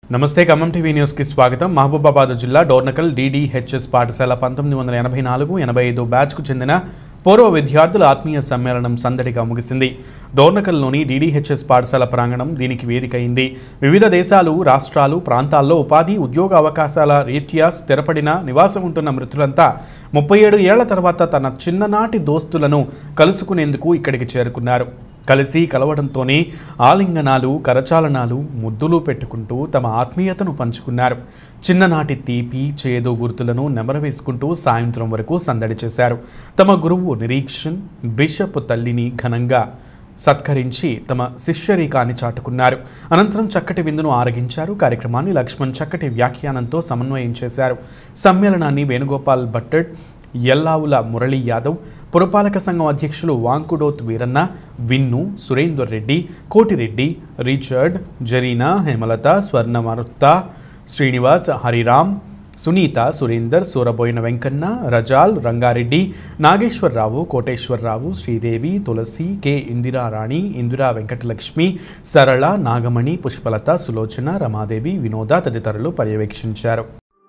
నమస్తే ఖమ్మం టీవీ న్యూస్కి స్వాగతం మహబూబాబాద్ జిల్లా డోర్నకల్ డీడీహెచ్ఎస్ పాఠశాల పంతొమ్మిది వందల ఎనభై నాలుగు ఎనభై ఐదు బ్యాచ్కు చెందిన పూర్వ విద్యార్థుల ఆత్మీయ సమ్మేళనం సందడిగా ముగిసింది డోర్నకల్లోని డీడీహెచ్ఎస్ పాఠశాల ప్రాంగణం దీనికి వేదికైంది వివిధ దేశాలు రాష్ట్రాలు ప్రాంతాల్లో ఉపాధి ఉద్యోగ అవకాశాల రీత్యా స్థిరపడిన నివాసం ఉంటున్న మృతులంతా ముప్పై ఏడు ఏళ్ల తర్వాత తన చిన్ననాటి దోస్తులను కలుసుకునేందుకు ఇక్కడికి చేరుకున్నారు కలిసి కలవడంతోనే ఆలింగనాలు కరచాలనాలు ముద్దులు పెట్టుకుంటూ తమ ఆత్మీయతను పంచుకున్నారు చిన్ననాటి తీపి చేదు గుర్తులను నెమరవేసుకుంటూ సాయంత్రం వరకు సందడి చేశారు తమ గురువు నిరీక్షణ్ బిషప్ తల్లిని ఘనంగా సత్కరించి తమ శిష్యరీకాన్ని చాటుకున్నారు అనంతరం చక్కటి విందును ఆరగించారు కార్యక్రమాన్ని లక్ష్మణ్ చక్కటి వ్యాఖ్యానంతో సమన్వయం చేశారు సమ్మేళనాన్ని వేణుగోపాల్ భట్టడ్ ఎల్లావుల మురళీ యాదవ్ పురపాలక సంఘం అధ్యక్షులు వాంకుడోత్ వీరన్న విన్ను సురేందర్ రెడ్డి కోటిరెడ్డి రిచర్డ్ జరీనా హేమలత స్వర్ణమరుత్త శ్రీనివాస్ హరిరామ్ సునీత సురేందర్ సూరబోయిన వెంకన్న రజాల్ రంగారెడ్డి నాగేశ్వరరావు కోటేశ్వరరావు శ్రీదేవి తులసి కె ఇందిరారాణి ఇందిరా వెంకటలక్ష్మి సరళ నాగమణి పుష్పలత సులోచన రమాదేవి వినోద తదితరులు పర్యవేక్షించారు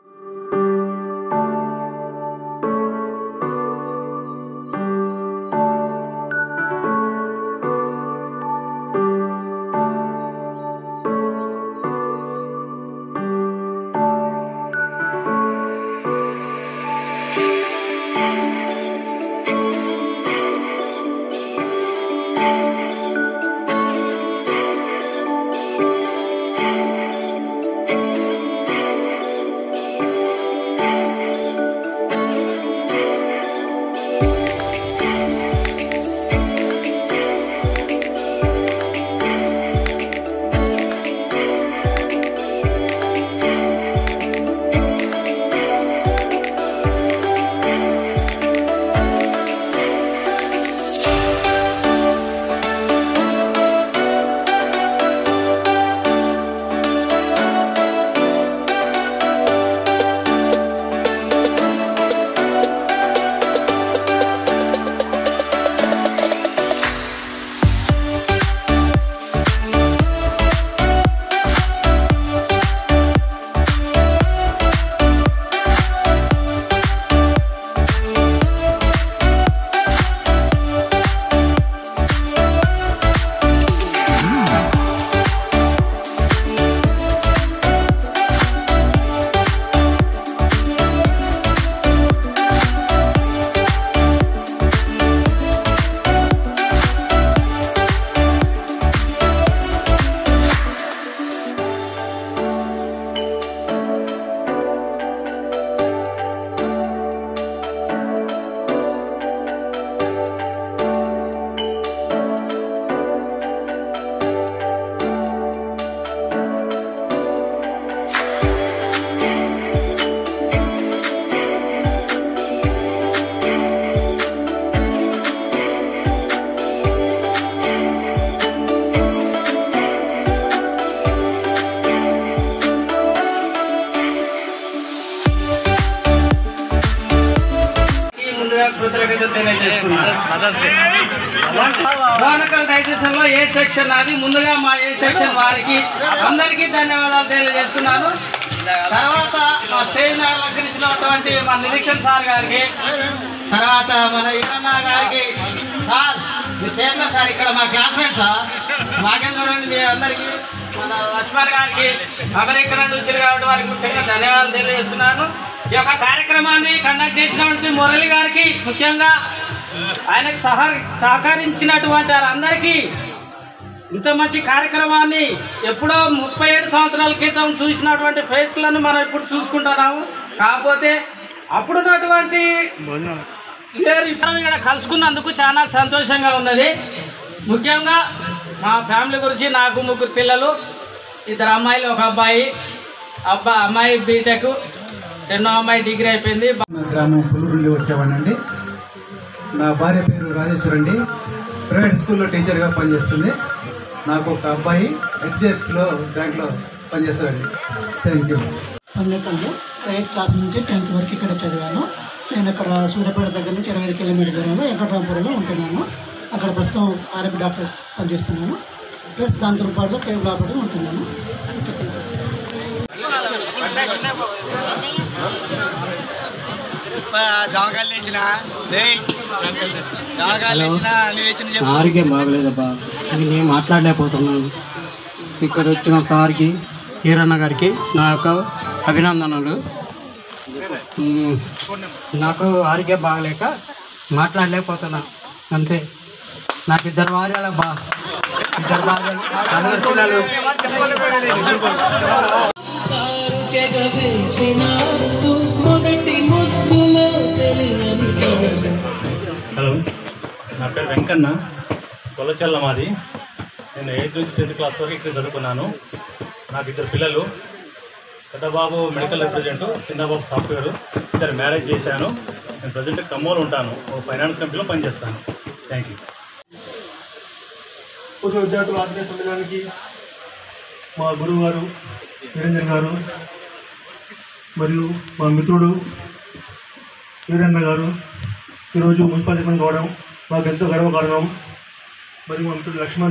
ఈ ముందుగా కృతజ్ఞత తెలియజేస్తున్నాను డోనకల్ డైజెషన్ లో ఏ సెక్షన్ అది ముందుగా మా ఏ సెక్షన్ వారికి అందరికీ ధన్యవాదాలు తెలియజేస్తున్నాను తర్వాత మా స్టేజ్ మీద అలంకరించినటువంటి మా నిరీక్షణ్ సార్ గారికి తర్వాత మన ఈరన్న గారికి సార్ మీ చైర్మన్ సార్ ఇక్కడ మా క్లాస్మేట్ సార్ మాకేం చూడండి మీ అందరికీ మన లక్ష్మణ్ గారికి అమెరికా నుండి వచ్చారు కాబట్టి వారికి ముఖ్యంగా ధన్యవాదాలు తెలియజేస్తున్నాను ఈ యొక్క కార్యక్రమాన్ని కండక్ట్ చేసినటువంటి మురళి గారికి ముఖ్యంగా ఆయనకు సహ సహకరించినటువంటి వారందరికీ ఇంత మంచి కార్యక్రమాన్ని ఎప్పుడో ముప్పై ఏడు సంవత్సరాల క్రితం చూసినటువంటి ఫేస్లను మనం ఇప్పుడు చూసుకుంటున్నాము కాకపోతే అప్పుడున్నటువంటి వేరు ఇద్దరం ఇక్కడ కలుసుకున్నందుకు చాలా సంతోషంగా ఉన్నది ముఖ్యంగా మా ఫ్యామిలీ గురించి నాకు ముగ్గురు పిల్లలు ఇద్దరు అమ్మాయిలు ఒక అబ్బాయి అబ్బా అమ్మాయి బీటెక్ రెండో అమ్మాయి డిగ్రీ అయిపోయింది నా గ్రామం పుల్లూరులో వచ్చేవాడినండి నా భార్య పేరు రాజేశ్వర్ అండి ప్రైవేట్ స్కూల్లో టీచర్గా పనిచేస్తుంది నాకు ఒక అబ్బాయి హెచ్డిఎఫ్సిలో బ్యాంక్లో పనిచేస్తాడండి థ్యాంక్ యూ పన్నెకంలో ఎయిత్ క్లాస్ నుంచి టెన్త్ వరకు ఇక్కడ చదివాను నేను ఇక్కడ సూర్యాపేట దగ్గర నుంచి ఇరవై ఐదు కిలోమీటర్ దూరంలో వెంకటరామపురంలో ఉంటున్నాను అక్కడ ప్రస్తుతం ఆర్ఎంపీ డాక్టర్ పనిచేస్తున్నాను ప్లస్ దాంతో పాటుగా కేబుల్ ఆపరేటర్ ఉంటున్నాను జామకాయలు తెచ్చిన జామకాయలు తెచ్చిన అన్ని తెచ్చిన చెప్పు ఆరోగ్యం బాగలేదబ్బా ఇది నేను మాట్లాడలేకపోతున్నాను ఇక్కడ వచ్చిన సార్కి హీరన్న గారికి నా యొక్క అభినందనలు ఉమ్, నాకు ఆరోగ్యం బాగలేక మాట్లాడలేకపోతున్నా అంతే నాకు ఇద్దరు భార్యల బా ఇద్దరు భార్యలు నలుగురు పిల్లలు హలో నా పేరు వెంకన్న కొల్లచెల్ల మాది నేను ఎయిత్ నుంచి టెన్త్ క్లాస్ వరకు ఇక్కడ చదువుకున్నాను నాకు ఇద్దరు పిల్లలు పెద్ద బాబు మెడికల్ రిప్రజెంట్ చిన్న బాబు సాఫ్ట్వేర్ ఇద్దరు మ్యారేజ్ చేశాను నేను ప్రజెంట్ ఖమ్మంలో ఉంటాను ఒక ఫైనాన్స్ కంపెనీలో పనిచేస్తాను థ్యాంక్ యూ పూర్వ విద్యార్థులు ఆత్మీయ సమ్మేళనానికి మా గురువు గారు నిరంజన్ గారు మరియు మా మిత్రుడు వీరన్న గారు ఈరోజు మున్సిపల్ చైర్మన్ కావడం మాకు ఎంతో గర్వకారణం మరియు మా మిత్రుడు లక్ష్మణ్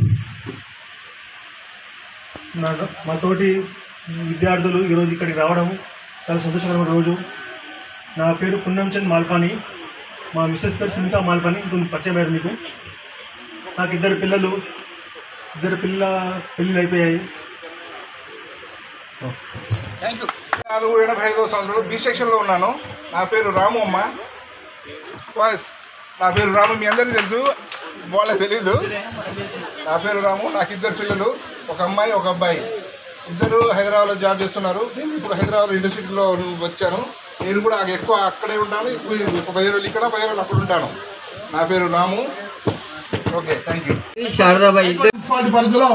నా మా తోటి విద్యార్థులు ఈరోజు ఇక్కడికి రావడం చాలా సంతోషకరమైన రోజు నా పేరు పున్నంచంద్ మాల్పాని మా మిస్సెస్ పేరు సునీత మాల్పాని ఇంకొంచెం పరిచయం అయ్యారు మీకు నాకు ఇద్దరు పిల్లలు ఇద్దరు పిల్ల పెళ్ళిళ్ళు అయిపోయాయి నాలుగు ఎనభై ఐదో సంవత్సరంలో బి సెక్షన్లో ఉన్నాను నా పేరు రాము అమ్మ వాయిస్ నా పేరు రాము మీ అందరికీ తెలుసు వాళ్ళకి తెలీదు నా పేరు రాము నాకు ఇద్దరు పిల్లలు ఒక అమ్మాయి ఒక అబ్బాయి ఇద్దరు హైదరాబాద్లో జాబ్ చేస్తున్నారు నేను ఇప్పుడు హైదరాబాద్ యూనివర్సిటీలో వచ్చాను నేను కూడా ఎక్కువ అక్కడే ఉంటాను ఇప్పుడు ఒక పది రోజులు ఇక్కడ పది రోజులు అక్కడ ఉంటాను నా పేరు Ramu okay thank you municipality పరిధిలో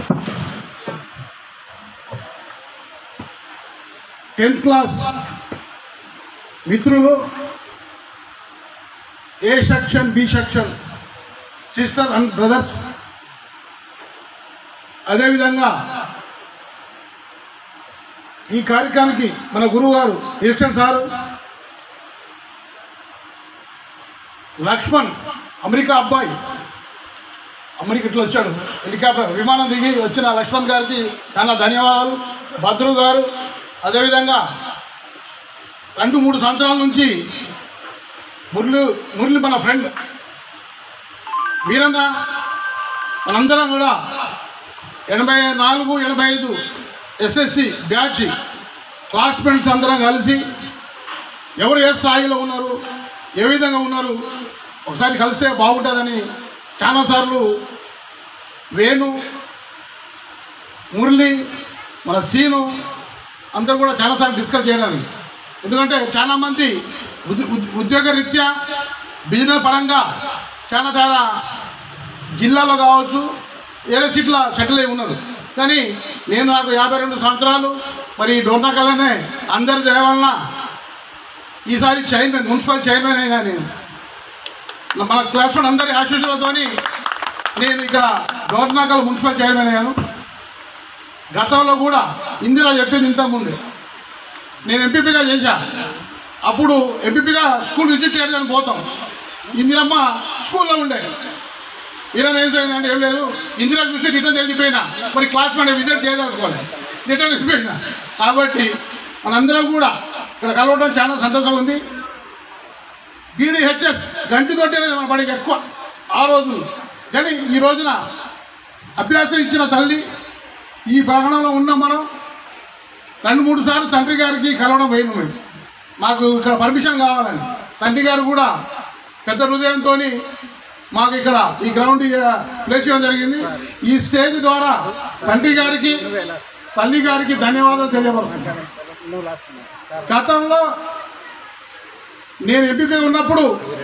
టెన్త్ క్లాస్ మిత్రులు A section B section sister and brothers అదేవిధంగా ఈ కార్యక్రమానికి మన గురువు గారు ఈస్టన్ సారు లక్ష్మణ్ అమెరికా అబ్బాయి అమెరికా ఇట్లా వచ్చాడు హెలికాప్టర్ విమానం దిగి వచ్చిన లక్ష్మణ్ గారికి చాలా ధన్యవాదాలు భద్రు గారు అదేవిధంగా రెండు మూడు సంవత్సరాల నుంచి మురళి మురళి మన ఫ్రెండ్ వీరన్న మనందరం కూడా ఎనభై నాలుగు ఎనభై ఐదు ఎస్ఎస్సి బ్యాచ్ క్లాస్మేట్స్ అందరం కలిసి ఎవరు ఏ స్థాయిలో ఉన్నారు ఏ విధంగా ఉన్నారు ఒకసారి కలిస్తే బాగుంటుందని చాలాసార్లు వేణు మురళి మన సీను అందరూ కూడా చాలాసార్లు డిస్కస్ చేయలేదు ఎందుకంటే చాలామంది ఉద్- ఉద్- ఉద్యోగ రీత్యా బిజినెస్ పరంగా చాలా చాలా జిల్లాలో కావచ్చు ఏరే సీట్ల సెటిల్ అయి ఉన్నారు కానీ నేను నాకు యాభై రెండు సంవత్సరాలు మరి డోర్నాకల్లోనే అందరి దయ వలన ఈసారి చైర్మన్ మున్సిపల్ చైర్మన్ అయినా నేను మన క్లాస్మేట్ అందరి ఆశీస్సులతోని నేను ఇక్కడ డోర్నాకల్ మున్సిపల్ చైర్మన్ అయ్యాను గతంలో కూడా ఇందిరా చెప్పింది ఇంతకుముందు నేను ఎంపీపీగా చేశా అప్పుడు ఎంపీపీగా స్కూల్ విజిట్ చేయడానికి పోతాం ఇందిరమ్మ స్కూల్లో ఉండే ఈయన ఏం చేయాలంటే ఏం లేదు ఇందిరా చూసి రిటర్న్ వెళ్ళిపోయినా మరి క్లాస్ మన విజిట్ చేయదలుచుకోవాలి రిటర్న్ వెళ్ళిపోయినా కాబట్టి మనందరం కూడా ఇక్కడ కలవడం చాలా సంతోషంగా ఉంది బీడీహెచ్ఎస్ గంటితోటే మన పడికి ఎక్కువ ఆ రోజు కానీ ఈ రోజున అభ్యాసం ఇచ్చిన తల్లి ఈ ప్రాంగణంలో ఉన్న మనం రెండు మూడు సార్లు తండ్రి గారికి కలవడం పోయిన మేము మాకు ఇక్కడ పర్మిషన్ కావాలని తండ్రి గారు కూడా పెద్ద హృదయంతో మాకు ఇక్కడ ఈ గ్రౌండ్ ప్లేస్ చేయడం జరిగింది ఈ స్టేజ్ ద్వారా తండ్రి గారికి తల్లి గారికి ధన్యవాదాలు తెలియపడుతున్నాను గతంలో నేను ఎంపీపీ ఉన్నప్పుడు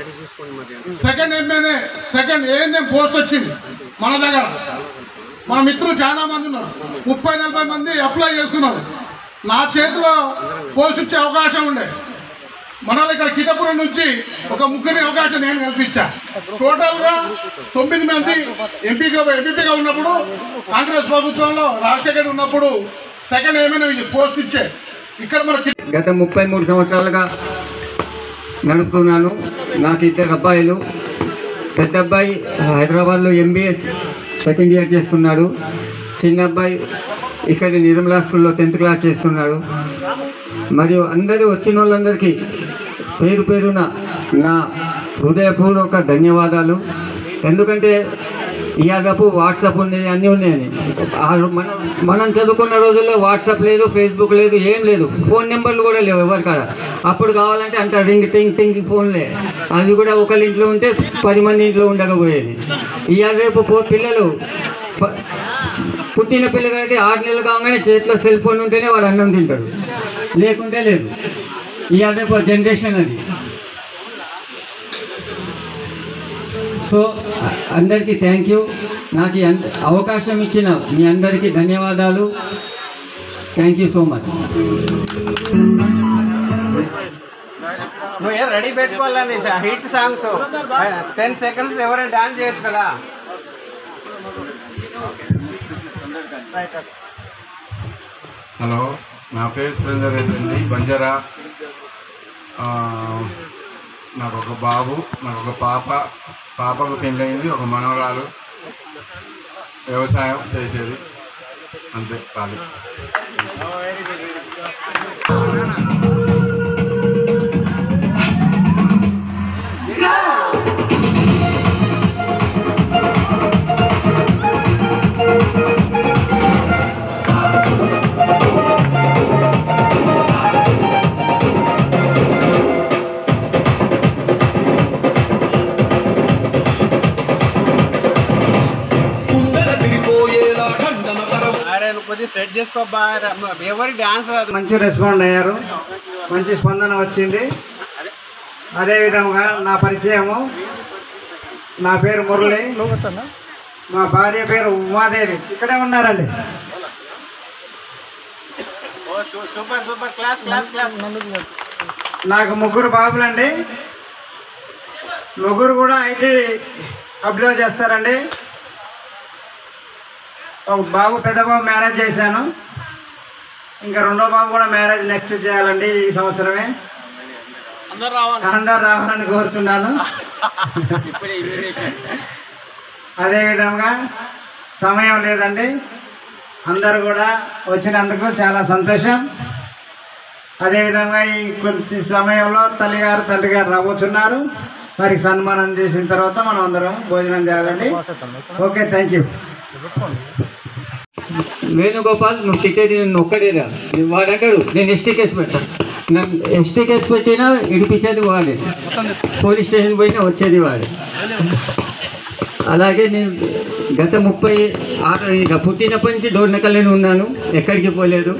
సెకండ్ ఎంఏనే సెకండ్ ఏఎన్ఎం పోస్ట్ వచ్చింది మన దగ్గర మన మిత్రులు చాలా మంది ఉన్నారు ముప్పై నలభై మంది అప్లై చేసుకున్నారు నా చేతిలో పోస్ట్ ఇచ్చే అవకాశం ఉండే మనలో ఇక్కడ కిటపురం నుంచి ఒక ముగ్గురి అవకాశం నేను కల్పించా టోటల్గా తొమ్మిది మంది ఎంపీగా ఎంపీపీగా ఉన్నప్పుడు కాంగ్రెస్ ప్రభుత్వంలో రాజశేఖర్ ఉన్నప్పుడు సెకండ్ ఏమైనా పోస్ట్ ఇచ్చే ఇక్కడ మన కి- గత ముప్పై మూడు సంవత్సరాలుగా నడుపుతున్నాను నాకు ఇద్దరు అబ్బాయిలు పెద్ద అబ్బాయి హైదరాబాద్లో ఎంబీఎస్ సెకండ్ ఇయర్ చేస్తున్నాడు చిన్న అబ్బాయి ఇక్కడ నిర్మలా స్కూల్లో టెన్త్ క్లాస్ చేస్తున్నాడు మరియు అందరూ వచ్చిన వాళ్ళందరికీ పేరు పేరున నా హృదయపూర్వక ధన్యవాదాలు ఎందుకంటే ఇయాదపు వాట్సాప్ ఉంది అన్నీ ఉన్నాయని ఆ మనం మనం చదువుకున్న రోజుల్లో వాట్సాప్ లేదు ఫేస్బుక్ లేదు ఏం లేదు ఫోన్ నెంబర్లు కూడా లేవు ఎవరి కాడ అప్పుడు కావాలంటే అంత రింగ్ టింగ్ టింగ్ ఫోన్లే అది కూడా ఒకళ్ళ ఇంట్లో ఉంటే పది మంది ఇంట్లో ఉండకపోయేది ఇవాళ రేపు పో పిల్లలు ప- పుట్టిన పిల్లగాడికి ఆరు నెలలు కాగానే చేతిలో సెల్ ఫోన్ ఉంటేనే వాడు అన్నం తింటాడు లేకుంటే లేదు ఇవాళ రేపు జనరేషన్ అది సో అందరికీ థ్యాంక్ యూ నాకు ఈ అంద- అవకాశం ఇచ్చిన మీ అందరికీ ధన్యవాదాలు థ్యాంక్ యూ సో మచ్ నువ్వు ఏం రెడీ పెట్టుకోవాలని హిట్ సాంగ్స్ టెన్ సెకండ్స్ ఎవరైనా డాన్స్ చేయొచ్చు కదా హలో నా పేరు సురేందర్ రెడ్డి అండి బంజారా ఆ, నాకు ఒక బాబు నాకు ఒక పాప పాపకు పెళ్ళయింది ఒక మనవరాలు వ్యవసాయం చేసేది అంతే ఖాళీ అరే నువ్వు కొద్దిగా సెట్ చేసుకోబ్బా ఎవరి డాన్స్ రాదు మంచి రెస్పాండ్ అయ్యారు మంచి స్పందన వచ్చింది అదేవిధంగా నా పరిచయము నా పేరు మురళి మా భార్య పేరు ఉమాదేవి ఇక్కడే ఉన్నారండి super super class class class నాకు ముగ్గురు బాబులండి ముగ్గురు కూడా ఐటీ హబ్లో చేస్తారండి ఒక బాబు పెద్ద బాబు మ్యారేజ్ చేశాను ఇంకా రెండో బాబు కూడా మ్యారేజ్ నెక్స్ట్ చేయాలండి ఈ సంవత్సరమే అందరు రావాలి అందరు రావాలని కోరుతున్నాను అదేవిధంగా సమయం లేదండి అందరు కూడా వచ్చినందుకు చాలా సంతోషం అదేవిధంగా ఈ కొద్ది సమయంలో తల్లిగారు తండ్రి గారు రాబోతున్నారు వారికి సన్మానం చేసిన తర్వాత మనం అందరం భోజనం చేయాలండి ఓకే థ్యాంక్ యూ వేణుగోపాల్ నువ్వు తిట్టేది నేను ఒక్కడేరా వాడు అంటాడు నేను ఎస్టీ కేసు పెట్టాను నన్ను ఎస్టీ కేసు పెట్టినా ఇడిపించేది వాడే పోలీస్ స్టేషన్ పోయినా వచ్చేది వాడే అలాగే నేను గత ముప్పై ఆరు ఇక పుట్టినప్పటి నుంచి డోర్నకల్లోనే ఉన్నాను ఎక్కడికి పోలేదు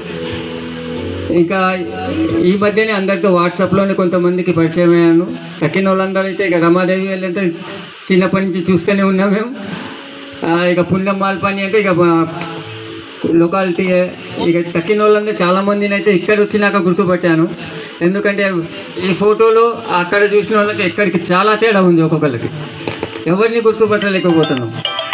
ఇంకా ఈ మధ్యనే అందరితో వాట్సాప్లోనే కొంతమందికి పరిచయం అయ్యాను తక్కిన వాళ్ళందరూ అయితే ఇక రమాదేవి వాళ్ళంతా చిన్నప్పటి నుంచి చూస్తూనే ఉన్నాం మేము ఆ, ఇక పుణ్యం మాల్పని అంటే ఇక మా- లొకాలిటీ ఇక తక్కిన వాళ్ళందరూ చాలా మందిని అయితే ఇక్కడ వచ్చినాక గుర్తుపట్టాను ఎందుకంటే ఈ ఫోటోలో అక్కడ చూసిన వాళ్ళకి ఇక్కడికి చాలా తేడా ఉంది ఒక్కొక్కరికి ఎవరిని గుర్తుపట్టలేకపోతున్నాం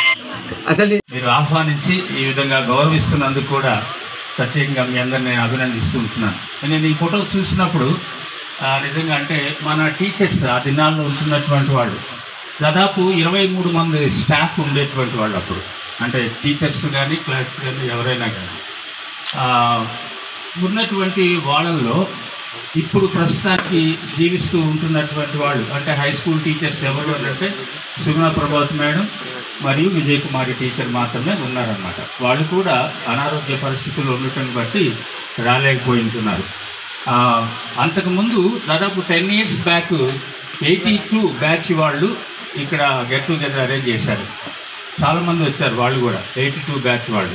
అసలు మీరు ఆహ్వానించి ఈ విధంగా గౌరవిస్తున్నందుకు కూడా ప్రత్యేకంగా మీ అందరిని నేను అభినందిస్తూ ఉంటున్నాను నేను ఈ ఫోటో చూసినప్పుడు ఆ, నిజంగా అంటే మన టీచర్స్ ఆ దినాల్లో ఉంటున్నటువంటి వాళ్ళు దాదాపు ఇరవై మూడు మంది స్టాఫ్ ఉండేటువంటి వాళ్ళు అప్పుడు అంటే టీచర్స్ కానీ క్లాస్ కానీ ఎవరైనా కానీ ఆ, ఉన్నటువంటి వాళ్ళల్లో ఇప్పుడు ప్రస్తుతానికి జీవిస్తూ ఉంటున్నటువంటి వాళ్ళు అంటే హై స్కూల్ టీచర్స్ ఎవరు అని అంటే సుగుణ ప్రభాత్ మేడం మరియు విజయ్ కుమారి టీచర్ మాత్రమే ఉన్నారన్నమాట వాళ్ళు కూడా అనారోగ్య పరిస్థితులు ఉండటం బట్టి రాలేకపోయి ఉంటున్నారు ఆ, అంతకుముందు దాదాపు ten years back eighty two batch వాళ్ళు ఇక్కడ గెట్ టుగెదర్ అరేంజ్ చేశారు చాలామంది వచ్చారు వాళ్ళు కూడా ఎయిటీ టూ బ్యాచ్ వాళ్ళు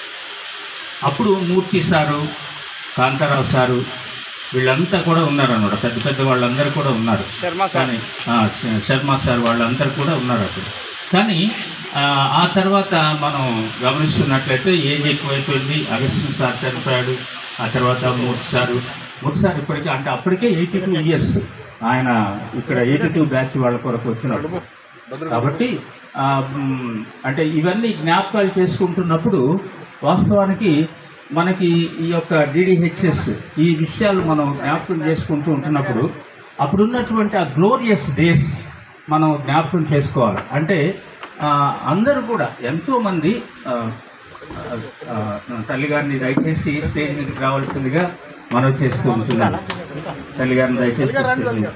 అప్పుడు మూర్తి సారు కాంతారావు సారు వీళ్ళంతా కూడా ఉన్నారన్నమాట పెద్ద పెద్ద వాళ్ళందరూ కూడా ఉన్నారు శర్మ సార్. కానీ, ఆ, శ- శర్మ సార్ వాళ్ళందరూ కూడా ఉన్నారు అప్పుడు కానీ ఆ, ఆ తర్వాత మనం గమనిస్తున్నట్లయితే ఏజ్ ఎక్కువైపోయింది అగస్టిన్ సార్ చనిపోయాడు ఆ తర్వాత మూర్తి సారు మూర్తి సార్ ఇప్పటికీ అంటే అప్పటికే ఎయిటీ టూ ఇయర్స్ ఆయన ఇక్కడ ఎయిటీ టూ బ్యాచ్ వాళ్ళ కొరకు వచ్చినాడు కాబట్టి ఆ, మ్, అంటే ఇవన్నీ జ్ఞాపకాలు చేసుకుంటున్నప్పుడు వాస్తవానికి మనకి ఈ యొక్క డిడిహెచ్ఎస్ ఈ విషయాలు మనం జ్ఞాపకం చేసుకుంటూ ఉంటున్నప్పుడు అప్పుడు ఉన్నటువంటి ఆ గ్లోరియస్ డేస్ మనం జ్ఞాపకం చేసుకోవాలి అంటే ఆ, అందరూ కూడా ఎంతోమంది ఆ, ఆ, తల్లిగారిని దయచేసి స్టేజ్ మీదకి రావాల్సిందిగా మనవి చేస్తూ ఉంటున్నాను తల్లిగారిని దయచేసి స్టేజ్ మీద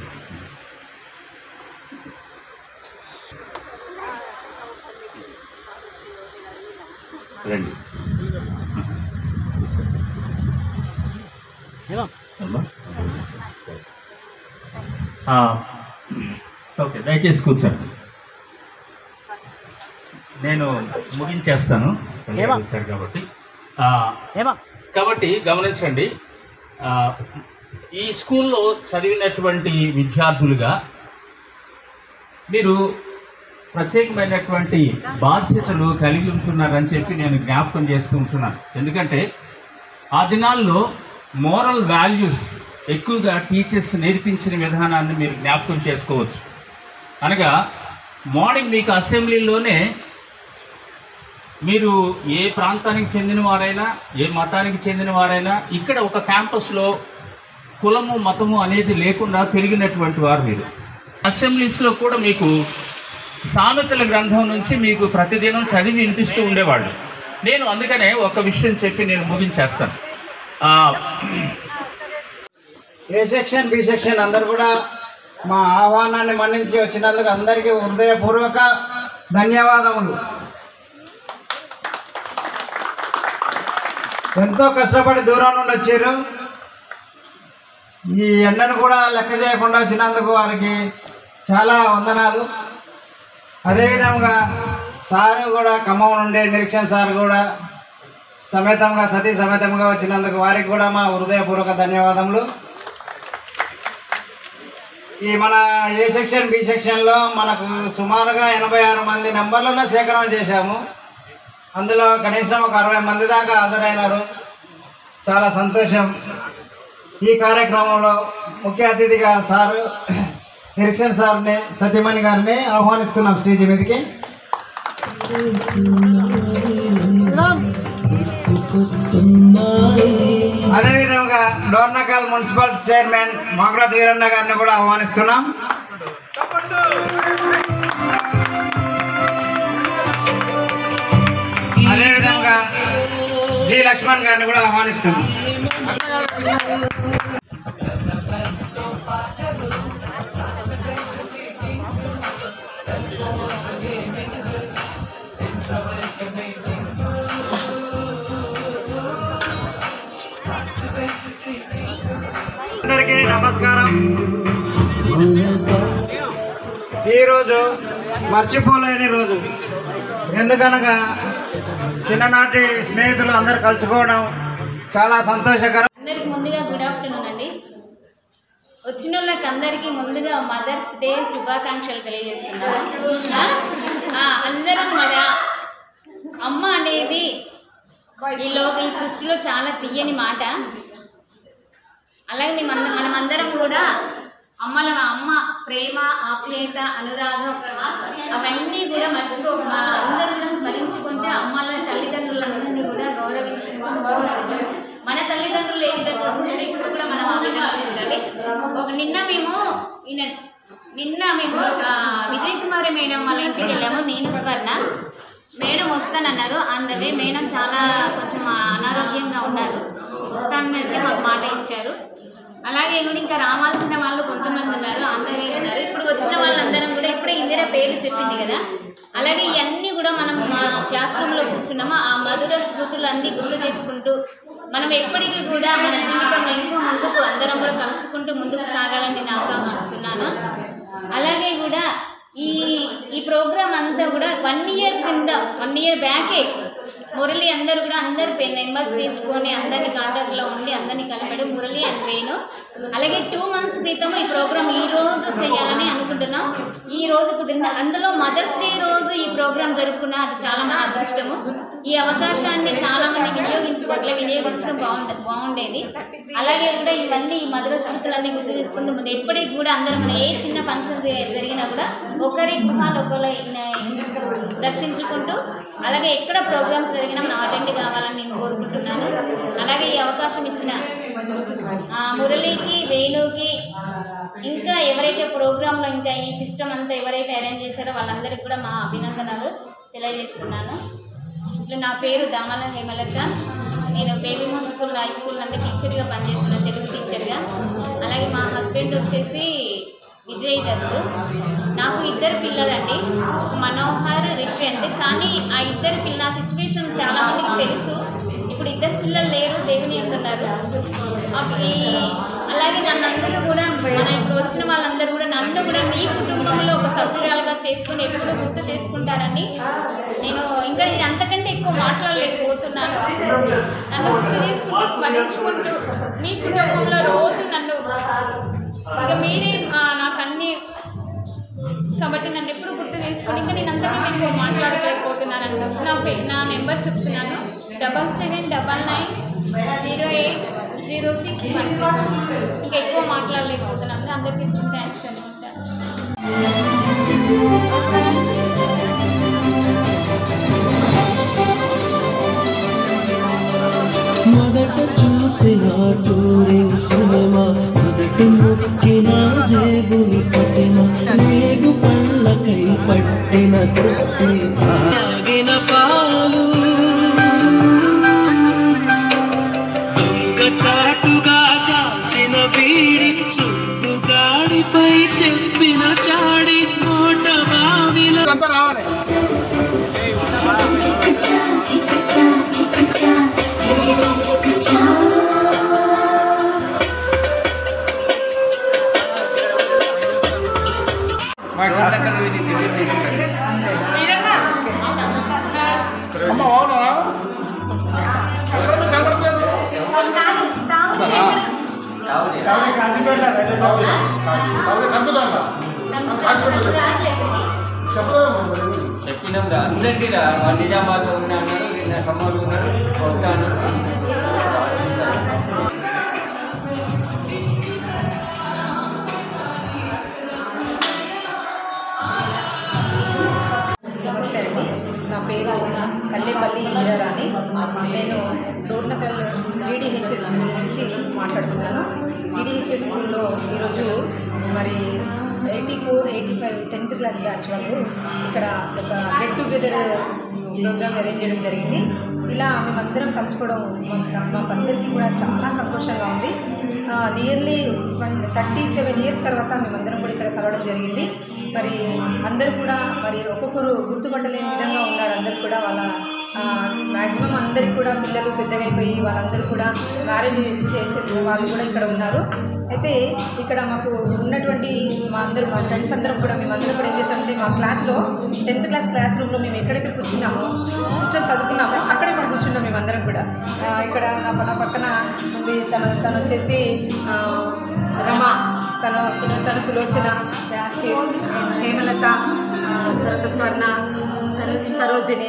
రండి అమ్మా. ఆ, ఓకే దయచేసి కూర్చోండి నేను ముగించేస్తాను ఏమా? వచ్చారు కాబట్టి ఆ, కాబట్టి గమనించండి ఆ, ఈ స్కూల్లో చదివినటువంటి విద్యార్థులుగా మీరు ప్రత్యేకమైనటువంటి బాధ్యతలు కలిగి ఉంటున్నారని చెప్పి నేను జ్ఞాపకం చేస్తూ ఉంటున్నాను ఎందుకంటే ఆ దినాల్లో మోరల్ వాల్యూస్ ఎక్కువగా టీచర్స్ నేర్పించిన విధానాన్ని మీరు జ్ఞాపకం చేసుకోవచ్చు అనగా మార్నింగ్ మీకు అసెంబ్లీలోనే మీరు ఏ ప్రాంతానికి చెందిన వారైనా ఏ మతానికి చెందిన వారైనా ఇక్కడ ఒక క్యాంపస్లో కులము మతము అనేది లేకుండా పెరిగినటువంటి వారు మీరు అసెంబ్లీస్లో కూడా మీకు సామెతల గ్రంథం నుంచి మీకు ప్రతిదినం చదివి వినిపిస్తూ ఉండేవాళ్ళు నేను అందుకనే ఒక విషయం చెప్పి నేను ముగించేస్తాను ఆ, ఏ సెక్షన్ బి సెక్షన్ అందరు కూడా మా ఆహ్వానాన్ని మన్నించి వచ్చినందుకు అందరికీ హృదయపూర్వక ధన్యవాదములు ఎంతో కష్టపడి దూరం నుండి వచ్చారు ఈ ఎండను కూడా లెక్క చేయకుండా వచ్చినందుకు వారికి చాలా వందనాలు అదేవిధంగా సారు కూడా ఖమ్మం నుండి నిరీక్షణ సార్ కూడా సమేతంగా సతీ సమేతంగా వచ్చినందుకు వారికి కూడా మా హృదయపూర్వక ధన్యవాదములు ఈ మన ఏ సెక్షన్ బి సెక్షన్లో మనకు సుమారుగా ఎనభై ఆరు మంది నెంబర్లలో సేకరణ చేశాము అందులో కనీసం ఒక అరవై మంది దాకా హాజరైనారు చాలా సంతోషం ఈ కార్యక్రమంలో ముఖ్య అతిథిగా సారు నిరీక్షణ్ సార్ని సతీమణి గారిని ఆహ్వానిస్తున్నాం స్టేజ్ మీదకి అదేవిధంగా డోర్నకల్ మున్సిపల్ చైర్మన్ మాకుడ వీరన్న గారిని కూడా ఆహ్వానిస్తున్నాం అదేవిధంగా జి లక్ష్మణ్ గారిని కూడా ఆహ్వానిస్తున్నాం అందరికీ నమస్కారం ఈరోజు మర్చిపోలేని రోజు ఎందుకనగా చిన్ననాటి స్నేహితులు అందరు కలుసుకోవడం చాలా సంతోషకరం అందరికి ముందుగా గుడ్ ఆఫ్టర్నూన్ అండి వచ్చిన వాళ్ళకి అందరికీ ముందుగా మదర్స్ డే శుభాకాంక్షలు తెలియజేస్తున్నాను ఆ? ఆ, అందరం కదా అమ్మ అనేది ఈ లోక ఈ సృష్టిలో చాలా తీయని మాట అలాగే మేము అంద మనమందరం కూడా అమ్మల అమ్మ ప్రేమ ఆప్యాయత అనురాగం అవన్నీ కూడా మర్చిపో మా అందరూ కూడా స్మరించుకుంటే అమ్మల తల్లిదండ్రులందరినీ కూడా గౌరవించుకుంటూ మన తల్లిదండ్రులు ఏ విధంగా చూసారో ఇప్పుడు కూడా మనం ఆ విధంగా చూడాలి ఒక నిన్న మేము ఈయన నిన్న మేము ఆ, విజయ్ కుమారి మేడం వాళ్ళ ఇంటికి వెళ్ళాము నేను స్వర్ణ మేడం వస్తానన్నారు అందువే మేడం చాలా కొంచెం అనారోగ్యంగా ఉన్నారు వస్తానంటే మాకు మాట ఇచ్చారు అలాగే కూడా ఇంకా రావాల్సిన వాళ్ళు కొంతమంది ఉన్నారు అందరూ ఉన్నారు ఇప్పుడు వచ్చిన వాళ్ళందరం కూడా ఇప్పుడే ఇందిరా పేర్లు చెప్పింది కదా అలాగే ఇవన్నీ కూడా మనం మా క్లాస్ రూమ్లో కూర్చున్నామో ఆ మధుర స్మృతులు అన్నీ గుర్తు చేసుకుంటూ మనం ఎప్పటికీ కూడా మన జీవితంలో ఇంకా ముందుకు అందరం కూడా కలుసుకుంటూ ముందుకు సాగాలని నేను ఆకాంక్షిస్తున్నాను అలాగే కూడా ఈ ఈ ప్రోగ్రామ్ అంతా కూడా వన్ ఇయర్ కింద వన్ ఇయర్ బ్యాకే మురళి అందరూ కూడా అందరు నెంబర్స్ తీసుకొని అందరిని కాంటాక్ట్లో ఉండి అందరినీ కలపడి మురళి అండ్ వేణు అలాగే టూ మంత్స్ క్రితం ఈ ప్రోగ్రామ్ ఈ రోజు చేయాలని అనుకుంటున్నాం ఈ రోజు కుదిరిన అందులో మదర్స్ డే రోజు ఈ ప్రోగ్రామ్ జరుపుకున్న అది చాలా మన అదృష్టము ఈ అవకాశాన్ని చాలా మంది వినియోగించుకోవట్లే వినియోగించడం బాగుంది బాగుండేది అలాగే కూడా ఇవన్నీ ఈ మధుర స్మృతులన్నీ గుర్తు తీసుకుంటూ ముందు ఎప్పటికి కూడా అందరం మన ఏ చిన్న ఫంక్షన్ జరిగినా కూడా ఒకరి గృహాలు ఒకరి దర్శించుకుంటూ అలాగే ఎక్కడ ప్రోగ్రామ్స్ జరిగినా మనం అటెండ్ కావాలని నేను కోరుకుంటున్నాను అలాగే ఈ అవకాశం ఇచ్చిన ఆ, మురళికి వేణుకి ఇంకా ఎవరైతే ప్రోగ్రాంలో ఇంకా ఈ సిస్టమ్ అంతా ఎవరైతే అరేంజ్ చేశారో వాళ్ళందరికీ కూడా మా అభినందనలు తెలియజేస్తున్నాను ఇట్లా నా పేరు దామల హేమలత నేను baby Mon school high school నందు టీచర్గా పనిచేస్తున్నాను తెలుగు టీచర్గా అలాగే మా హస్బెండ్ వచ్చేసి విజయ్ దత్తు నాకు ఇద్దరు పిల్లలండి మనోహర్ రిషంత్ కానీ ఆ ఇద్దరు పిల్ల నా సిచ్యువేషన్ చాలా మందికి తెలుసు ఇప్పుడు ఇద్దరు పిల్లలు లేరు దేవుని ఉన్నారు అలాగే నన్ను అందరూ కూడా మన ఇప్పుడు వచ్చిన వాళ్ళందరూ కూడా నన్ను కూడా మీ కుటుంబంలో ఒక సభ్యురాలుగా చేసుకుని ఎప్పుడు గుర్తు చేసుకుంటారని నేను ఇంకా నేను అంతకంటే ఎక్కువ మాట్లాడలేకపోతున్నాను నన్ను గుర్తు చేసుకుంటూ స్మరించుకుంటూ మీ కుటుంబంలో రోజు నన్ను ఇక మీరే ఆ, నాకు అన్ని కాబట్టి నన్ను ఎప్పుడు గుర్తు చేసుకుని ఇంకా నేను అంతకంటే ఎక్కువ మాట్లాడలేకపోతున్నాను నా పే నా నెంబర్ చెప్తున్నాను double seven double nine zero eight zero six one six ఇంకా ఎక్కువ మాట్లాడలేకపోతున్నాను అందరికీ థ్యాంక్స్ అనుకుంటాను మొదట చూసిన టూరింగ్ సినిమా మొదట మొక్కిన దేవుని పట్టిన నేగు పళ్ళకై పట్టిన కుస్తీ ఆగిన పాలు దొంగ చాటుగా కాల్చిన వీడి సుట్టుగాడిపై చెప్పిన చాడి కోట బావిలో రావాలి అమ్మ బాగున్నారా ఎక్కడ కనపడలేదు చెప్పినాం రా అందరికీ రా మా నిజామాబాద్ ఉన్నా అన్నాడు నిన్న ఖమ్మంలో ఉన్నాడు వస్తాను నమస్తే అండి నా పేరు కల్లేపల్లి ఇందిరారాణి నేను డోర్నకల్ డీడీహెచ్ఎస్ స్కూల్ నుంచి మాట్లాడుతున్నాను డీడీహెచ్ఎస్ స్కూల్లో ఈరోజు మరి eighty four eighty five tenth class batch వాళ్ళు ఇక్కడ ఒక గెట్ టుగెదర్ ప్రోగ్రామ్ అరేంజ్ చేయడం జరిగింది ఇలా మేమందరం కలుసుకోవడం మాకు మాకందరికీ కూడా చాలా సంతోషంగా ఉంది nearly one thirty seven years తర్వాత మేమందరం కూడా ఇక్కడ కలవడం జరిగింది మరి అందరూ కూడా మరి ఒక్కొక్కరు గుర్తుపట్టలేని విధంగా ఉన్నారు అందరు కూడా వాళ్ళ మ్యాక్సిమం అందరికి కూడా పిల్లలు పెద్దగా అయిపోయి వాళ్ళందరూ కూడా మ్యారేజ్ చేసే వాళ్ళు కూడా ఇక్కడ ఉన్నారు అయితే ఇక్కడ మాకు ఉన్నటువంటి మా అందరూ మా ఫ్రెండ్స్ అందరం కూడా మేమందరం కూడా ఏం చేస్తామంటే మా క్లాస్లో టెన్త్ క్లాస్ క్లాస్ రూమ్లో మేము ఎక్కడైతే కూర్చున్నామో కూర్చొని చదువుకున్నామో అక్కడే మేము కూర్చున్నాం మేమందరం కూడా ఆ, ఇక్కడ నా నా పక్కన ఉంది తన తను వచ్చేసి ఆ, రమ తన సులో- తన సులోచన హే- హేమలత ఆ, తర్వాత స్వర్ణ సరోజిని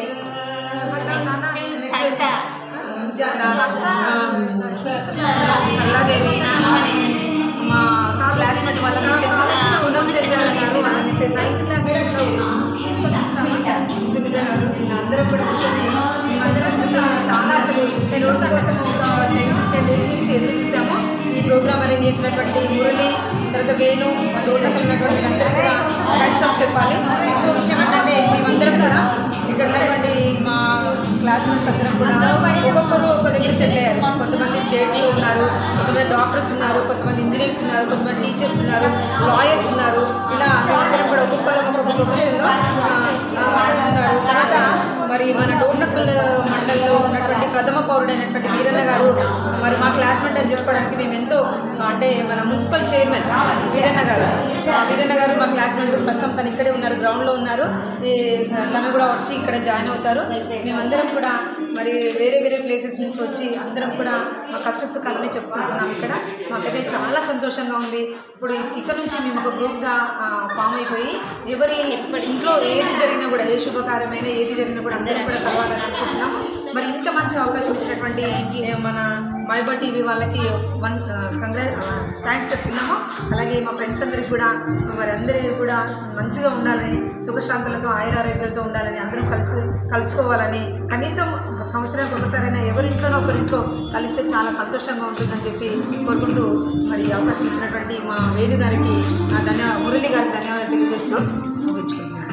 సరళాదేవి మా క్లాస్మేట్ వాళ్ళ మిస్సెస్ పూనం చంద్ర గారు వాళ్ళ మిస్సెస్ నైన్త్ క్లాస్ సునీత గారు అందరం కూడా కూర్చొని మేమందరం కూడా చాలా అసలు ఈ రోజు కోసం ఒక టెన్ టెన్ డేస్ నుంచి ఎదురు చూసాము ఈ ప్రోగ్రామ్ అరేంజ్ చేసినటువంటి మురళి తర్వాత వేణు డోర్నకల్ ఉన్నటువంటి వీళ్ళందరూ కూడా హ్యాట్సాప్ చెప్పాలి ఇంకో విషయం ఏంటంటే మేమందరం కూడా ఇక్కడ ఉన్నటువంటి మా క్లాస్మేట్స్ అందరం కూడా ఒక్కొక్కరు ఒక్కొక్క దగ్గర సెటిల్ అయ్యారు కొంతమంది స్టేట్స్లో ఉన్నారు కొంతమంది డాక్టర్స్ ఉన్నారు కొంతమంది ఇంజనీర్స్ ఉన్నారు కొంతమంది టీచర్స్ ఉన్నారు లాయర్స్ ఉన్నారు ఇలా మేమందరం కూడా ఒక్కొక్కరు ఒక్కొక్క ప్రొఫెషన్లో ఉన్నారు తర్వాత మరి మన డోర్నకల్ మండలంలో ఉన్నటువంటి ప్రథమ పౌరుడైనటువంటి వీరన్న గారు మరి మా క్లాస్మేట్ అని చెప్పుకోవడానికి మేము ఎంతో అంటే మన మున్సిపల్ చైర్మన్ వీరన్న గారు ఆ వీరన్న గారు మా క్లాస్మేట్ ప్రస్తుతం తను ఇక్కడే ఉన్నారు గ్రౌండ్లో ఉన్నారు ఈ తను కూడా వచ్చి ఇక్కడ జాయిన్ అవుతారు మేమందరం కూడా మరి వేరే వేరే ప్లేసెస్ నుంచి వచ్చి అందరం కూడా మా కష్ట సుఖాలని చెప్పుకుంటున్నాం ఇక్కడ మాకైతే చాలా సంతోషంగా ఉంది ఇప్పుడు ఇక్కడ నుంచి మేము ఒక గ్రూప్గా ఫామ్ అయిపోయి ఎవరి ఇంట్లో ఏది జరిగినా కూడా ఏ శుభకార్యమైనా ఏది జరిగినా కూడా అందరం కూడా కలవాలని అనుకుంటున్నాము మరి ఇంత మంచి అవకాశం ఇచ్చినటువంటి ఏ, మన మైబా టీవీ వాళ్ళకి వన్ కంగ్రా థ్యాంక్స్ చెప్తున్నాము అలాగే మా ఫ్రెండ్స్ అందరికి కూడా మరి అందరికీ కూడా మంచిగా ఉండాలని సుఖశాంతులతో ఆయురారోగ్యాలతో ఉండాలని అందరం కలిసి కలుసుకోవాలని కనీసం సంవత్సరానికి ఒకసారైనా ఎవరింట్లోనో ఒకరింట్లో కలిస్తే చాలా సంతోషంగా ఉంటుందని చెప్పి కోరుకుంటూ మరి ఈ అవకాశం ఇచ్చినటువంటి మా వేణు గారికి నా ధన్య మురళి గారికి ధన్యవాదాలు తెలియజేస్తూ ముగించుకుంటున్నాను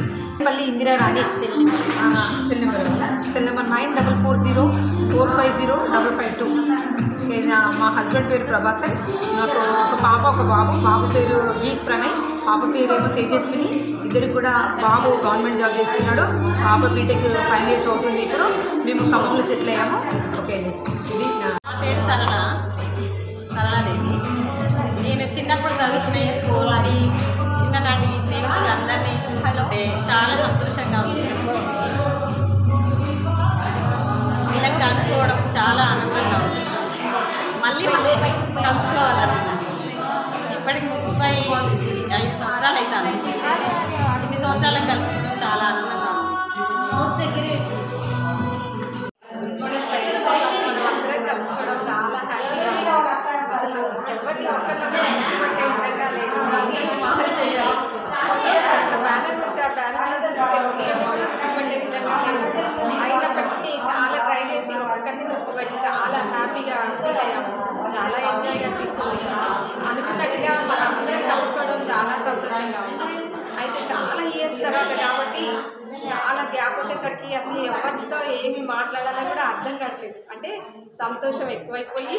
పల్లి Indirarani cell number cell number nine double four zero four five zero double five two మా హస్బెండ్ పేరు ప్రభాకర్ నాకు ఒక పాప ఒక బాబు బాబు పేరు గీత్ ప్రణయ్ పాప పేరు ఏమో తేజస్విని ఇద్దరికి కూడా బాబు గవర్నమెంట్ జాబ్ చేస్తున్నాడు పాప బీటెక్ ఫైనల్ ఇయర్ చదువుతుంది ఇప్పుడు మేము ఖమ్మంలో సెటిల్ అయ్యాము ఓకే అండి ఇది నా- నా పేరు సరళ సరళాదేవి నేను చిన్నప్పుడు చదువుకునే స్కూల్ అని చిన్ననాటి స్నేహితులు అందరినీ చూస్తుంటే చాలా సంతోషంగా ఉంది వీళ్ళని కలుసుకోవడం చాలా ఆనందంగా ఉంది మళ్ళీ మళ్ళీ కలుసుకోవాలన్నమాట ఇప్పటికి ముప్పై ఐదు సంవత్సరాలు అవుతాను ఇన్ని సంవత్సరాలకు కలుసుకోవడం చాలా ఆనందంగా ఉంది మనం అందరం కలుసుకోవడం చాలా హ్యాపీగా ఉంది. అసలు ఎవరిని ఒక్కరినొకరు గుర్తుపట్టే విధంగా లేదు అందరూ మారిపోయారు ఒకేసారి అక్కడ బ్యానర్ పెడితే ఆ బ్యానర్లో చూస్తే ఒక్కరిని కూడా గుర్తుపట్టే విధంగా లేదు అయినప్పటికీ చాలా ట్రై చేసి ఒక్కరిని గుర్తుపట్టి చాలా హ్యాపీగా ఫీల్ అయ్యాము చాలా ఎంజాయ్గా అనిపిస్తుంది అనుకున్నట్టుగా మనం అందరం కలుసుకోవడం చాలా సంతోషంగా ఉంది అయితే చాలా ఇయర్స్ తర్వాత కాబట్టి చాలా గ్యాప్ వచ్చేసరికి అసలు ఎవరితో ఏమి మాట్లాడాలో కూడా అర్థం కావట్లేదు అంటే సంతోషం ఎక్కువైపోయి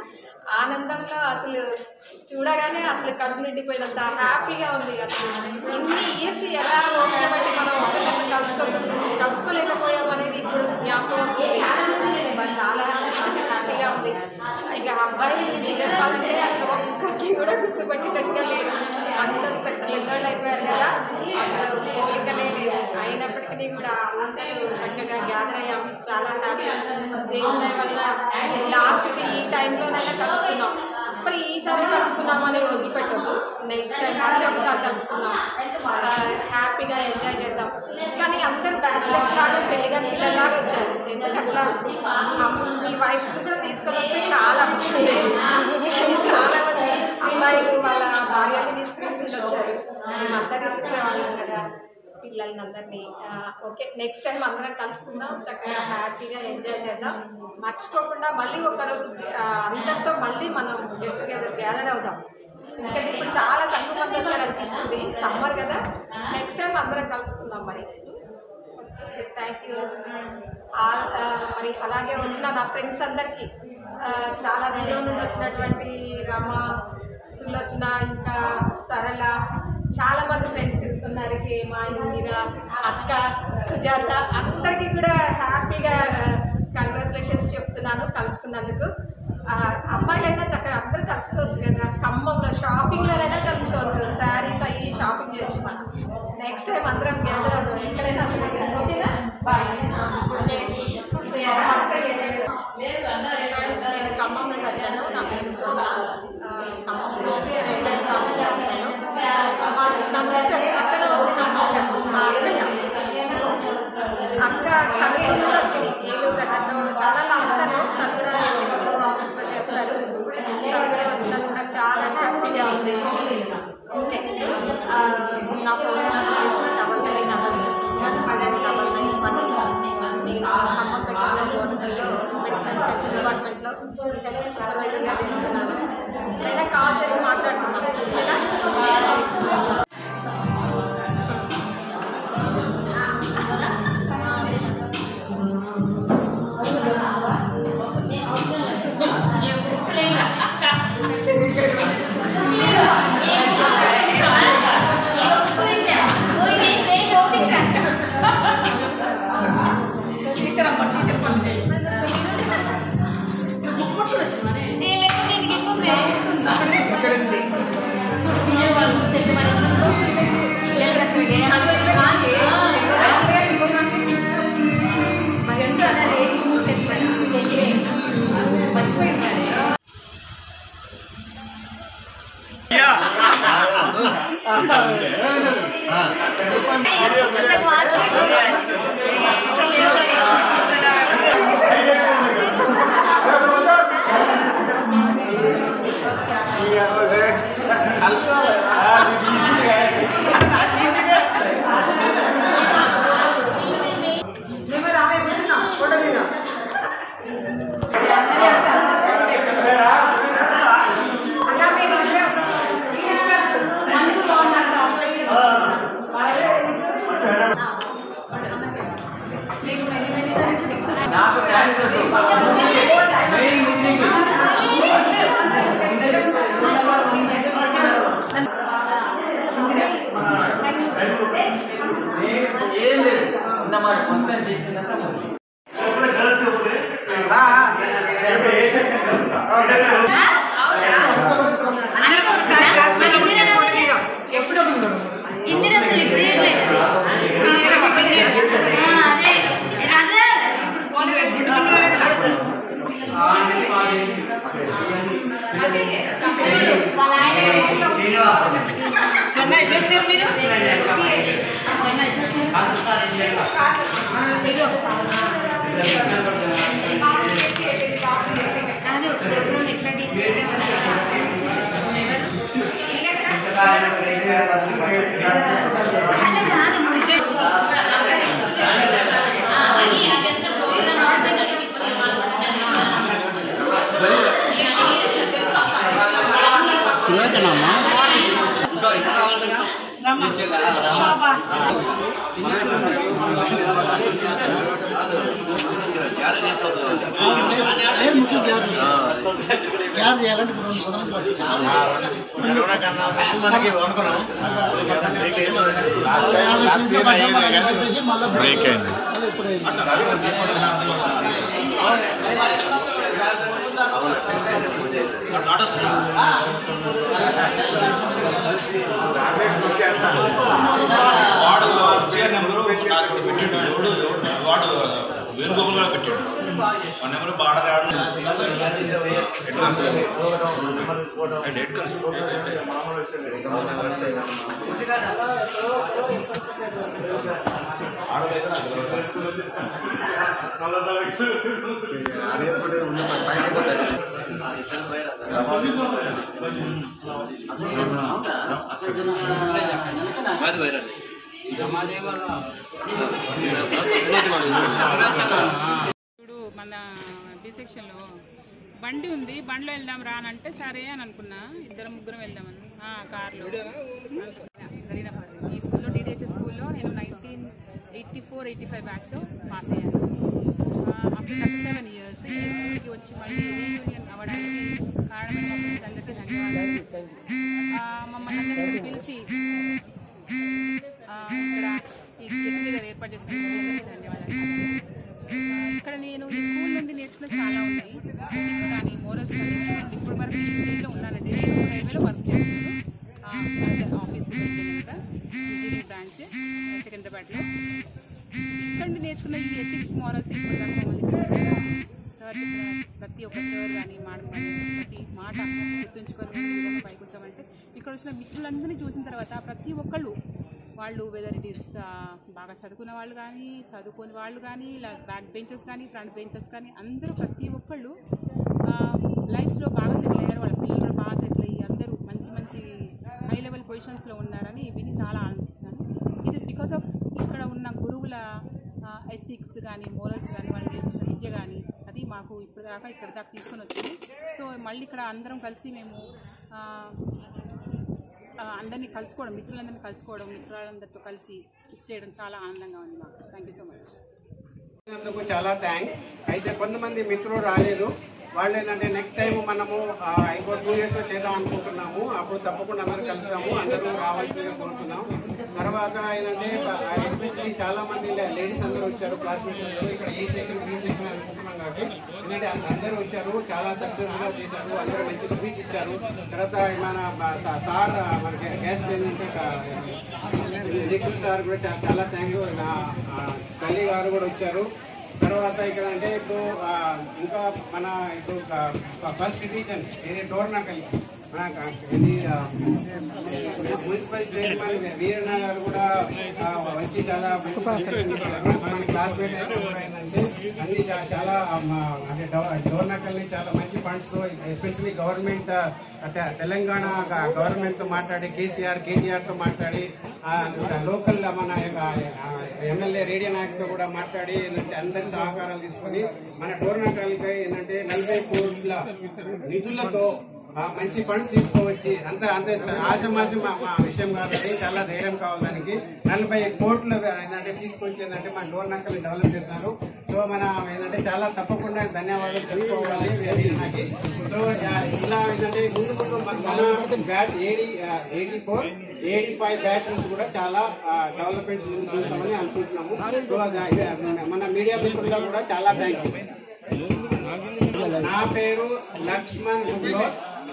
ఆనందంలో అసలు చూడగానే అసలు కడుపు నిండిపోయినంత హ్యాపీగా ఉంది అసలు ఇన్ని ఇయర్స్ ఎలా ఓపిక బట్టి మనం ఒకరిని కలుసుకో కలుసుకోలేకపోయాం అనేది ఇప్పుడు జ్ఞాపకం వస్తుంది బట్ చాలా హ్యాపీగా ఉంది ఇక అబ్బాయి గురించి చెప్పాలంటే అసలు ఒక్కరికి కూడా గుర్తుపట్టేటట్టుగా లేదు అందరూ పెద్ద పెద్దోళ్ళు అయిపోయారు కదా అసలు పోలికలే లేదు అయినప్పటికీ కూడా అందరూ చక్కగా గ్యాదర్ అయ్యాం చాలా హ్యాపీ దేవుడి దయ వల్ల లాస్ట్కి ఈ టైంలోనైనా కలుసుకున్నాం మరి ఈసారి కలుసుకున్నామని వదిలిపెట్టదు నెక్స్ట్ టైం మళ్ళీ ఒకసారి కలుసుకుందాం ఆ, హ్యాపీగా ఎంజాయ్ చేద్దాం కానీ అందరు బ్యాచిలర్స్ లాగా పెళ్లిగా పిల్లల్లాగా వచ్చారు ఎందుకంటే అట్లా అమ్మ- మీ వైఫ్స్ కూడా తీసుకొని వస్తే చాలా బాగుండేది. కానీ చాలా మంది అమ్మాయిలు వాళ్ళ భార్యని తీసుకుని వచ్చారు మేమందరినీ చూసేవాళ్ళం కదా పిల్లల్ని అందరినీ ఆ, ఓకే నెక్స్ట్ టైం అందరం కలుసుకుందాం చక్కగా హ్యాపీగా ఎంజాయ్ చేద్దాం మర్చిపోకుండా మళ్ళీ ఒకరోజు ఆ, అందరితో మళ్ళీ మనం గెట్ టుగెదర్ గ్యాదర్ అవుదాం ఎందుకంటే ఇప్పుడు చాలా తక్కువ మంది వచ్చారు అనిపిస్తుంది సమ్మర్ కదా నెక్స్ట్ టైం అందరం కలుసుకుందాం మరి థ్యాంక్ యూ ఆల్ ఆ, మరి అలాగే వచ్చిన నా ఫ్రెండ్స్ అందరికీ ఆ, చాలా దూరం నుండి వచ్చినటువంటి రమ సులోచన ఇంకా సరళ చాలా మంది ఫ్రెండ్స్ ఉన్నారు హేమ ఇందిరా అక్క సుజాత అందరికీ కూడా హ్యాపీగా కంగ్రాచులేషన్స్ చెప్తున్నాను కలుసుకున్నందుకు ఆ, అమ్మాయిలైనా చక్కగా అందరూ కలుసుకోవచ్చు కదా ఖమ్మంలో షాపింగ్లోనైనా కలుసుకోవచ్చు శారీస్ అయ్యి షాపింగ్ చేయొచ్చు మనం నెక్స్ట్ టైం అందరం గ్యాదర్ అవుతాం ఎక్కడైనా అసలు ఓకేనా బాయ్ నేను ఖమ్మం నుండి వచ్చాను నా పేరు సోనా ఆ, ఖమ్మంలో రైల్వే కాలేజ్లో ఉంటాను మా నా సిస్టర్ అక్కడ ఉంది నా సిస్టర్ మా అక్కయ్య అక్క కర్నూలు నుండి వచ్చింది ఏలూరు దగ్గరలో చాలా లాంగ్ తను తను కూడా ఏలూరు ఆఫీస్లో చేస్తారు తను కూడా వచ్చినందుకు నాకు చాలా హ్యాపీగా ఉంది ఓకే ఆ, నా ఫోన్ నెంబర్ వచ్చేసి double nine double six one seven double nine one నేను ఖమ్మం దగ్గరలో గవర్నమెంట్లో మెడికల్ హెల్త్ డిపార్ట్మెంట్లో హెల్త్ సూపర్వైజర్గా చేస్తున్నాను లేదా కాల్ చేసి మాట్లాడుతున్నాను ఓకేనా టీచర్ అమ్మ టీచర్ పని ఇక్కడ ఉంది మరి ఎంత మర్చిపోయింది గ్యాస్ చేయాలంటే ఇప్పుడు రెండు బ్రేక్ అయింది వాడు చైర్ నెంబరు నాలుగు పెట్టాడు ఎవడు వాడు వేణుగోపాల్ కూడా పెట్టాడు ఆ నెంబర్ బాడ డేట్ కలిసి ఇప్పుడు మన బి సెక్షన్లో బండి ఉంది బండిలో వెళ్దాం రా అని అంటే సరే అని అనుకున్నా ఇద్దరు ముగ్గురం వెళ్దామని ఆ, కార్లో జరిగిన పని. ఈ స్కూల్లో డిడిహెచ్ స్కూల్లో నేను nineteen eighty four eighty five బ్యాచ్లో పాస్ అయ్యాను అప్పుడు థర్టీ సెవెన్ ఇయర్స్ ఈ స్కూల్కి వచ్చి మళ్ళీ రీయూనియన్ అవ్వడానికి కారణమైన మా friends అందరికీ ధన్యవాదాలు ఆ, మమ్మల్ని అందరినీ పిలిచి ఆ, ఇక్కడ ఈ గెట్ మీద ఏర్పాటు చేసుకున్నందుకు ధన్యవాదాలు ఆ, ఇక్కడ నేను ఈ స్కూల్ నుండి నేర్చుకున్న చాలా ఉన్నాయి ఎథిక్స్ కానీ మోరల్స్ కానీ నేను ఇప్పుడు వరకు ఈ ఫీల్డ్లో ఉన్నానండి నేను రైల్వేలో వర్క్ చేస్తున్నాను ఆఫీస్ ఇంజనీరింగ్ బ్రాంచ్ సికింద్రాబాద్లో ఇక్కడ నుండి నేర్చుకున్న ఈ ఎథిక్స్ మోరల్స్ ఇప్పుడు దాకా మమ్మల్ని సార్ చెప్పిన ప్రతి ఒక్క సార్ కానీ మేడం కానీ ప్రతి మాట గుర్తుంచుకొని మేము ఈ విధంగా పైకి వచ్చామంటే ఇక్కడ వచ్చిన మిత్రులందరినీ చూసిన తర్వాత ప్రతి ఒక్కళ్ళు వాళ్ళు వెదర్ ఇట్ ఈస్ బాగా చదువుకున్న వాళ్ళు కానీ చదువుకోని వాళ్ళు కానీ ఇలా బ్యాక్ బెంచెస్ కానీ ఫ్రంట్ బెంచెస్ కానీ అందరూ ప్రతి ఒక్కళ్ళు లైఫ్స్లో బాగా సెటిల్ అయ్యారు వాళ్ళ పిల్లలు కూడా బాగా సెటిల్ అయ్యి అందరూ మంచి మంచి హై లెవెల్ పొజిషన్స్లో ఉన్నారని విని చాలా ఆనందిస్తున్నాను ఇది బికాస్ ఆఫ్ ఇక్కడ ఉన్న గురువుల ఎథిక్స్ కానీ మోరల్స్ కానీ వాళ్ళు నేర్పించిన విద్య కానీ అది మాకు ఇప్పుడు దాకా ఇక్కడ దాకా తీసుకొని వచ్చింది సో మళ్ళీ ఇక్కడ అందరం కలిసి మేము ఆ, ఆ, అందరినీ కలుసుకోవడం మిత్రులందరినీ కలుసుకోవడం మిత్రులందరితో కలిసి ఇచ్చేయడం చాలా ఆనందంగా ఉంది మాకు థ్యాంక్ యూ సో మచ్ అందుకు చాలా థ్యాంక్స్ అయితే కొంతమంది మిత్రులు రాలేదు వాళ్ళు ఏంటంటే నెక్స్ట్ టైం మనము ఆ, ఇంకో టూ ఇయర్స్లో చేద్దాం అనుకుంటున్నాము అప్పుడు తప్పకుండా అందరూ కలుస్తాము అందరూ రావాల్సిందిగా కోరుతున్నాం తర్వాత ఏంటంటే ఎస్పెషల్లీ చాలా మంది లేడీస్ అందరూ వచ్చారు క్లాస్మేట్స్ అందరూ ఇక్కడ ఏ సెక్షన్ బి సెక్షన్ అనుకుంటున్నాం కాబట్టి ఎందుకంటే అంద- అందరూ వచ్చారు చాలా సక్సెస్ఫుల్గా చేశారు అందరూ మంచి స్పీచ్ ఇచ్చారు తర్వాత మన బ- సా- సార్ మనకి గెస్ట్ ఏంటంటే దీక్షిత్ సార్ కూడా చా- చాలా థ్యాంక్ యూ నా ఆ, తల్లి గారు కూడా వచ్చారు తర్వాత ఇక్కడ అంటే ఇప్పుడు ఆ, ఇంకా మన ఇప్పుడు ఫస్ట్ సిటిజన్ ఇది డోర్నకల్ మన క- ఇది ఆ, మున్సిపల్ చైర్మన్ వీరన్న గారు కూడా ఆ, వచ్చి చాలా మంచి suggestions ఇచ్చారు. మన క్లాస్మేట్ అయితే కూడా ఏంటంటే అన్ని చా- చాలా ఆ, మా- అంటే డోర్నకల్ని చాలా మంచి funds especially government Telangana government తో మాట్లాడి కేసీఆర్ కేటీఆర్ తో మాట్లాడి లోకల్ మన ఎమ్మెల్యే రేడియో నాయకుతో కూడా మాట్లాడి ఏంటంటే అందరి సహకారాలు తీసుకొని మన డోర్నకల్కి ఏంటంటే నలభై కోట్ల నిధులతో ఆ, మంచి ఫండ్స్ తీసుకోవచ్చి అంత అంత ఆశమాశం మా మా విషయం కాదండి చాలా ధైర్యం కావాలి దానికి నలభై కోట్లు ఏంటంటే తీసుకొచ్చి ఏంటంటే మన డోర్ నక్కలు డెవలప్ చేస్తున్నారు సో మన ఏంటంటే చాలా తప్పకుండా ధన్యవాదాలు తెలుసుకోవాలి వీళ్ళకి సో ఆ, ఇలా ఏంటంటే ముందు ముందు మన మన బ్యాచ్ ఏడి eighty four eighty five batch నుంచి కూడా చాలా డెవలప్మెంట్స్ చూస్తామని అనుకుంటున్నాము సో అది, మన మీడియా మిత్రుల్లో కూడా చాలా థ్యాంక్ యూ నా పేరు లక్ష్మణ్ గుడ్లో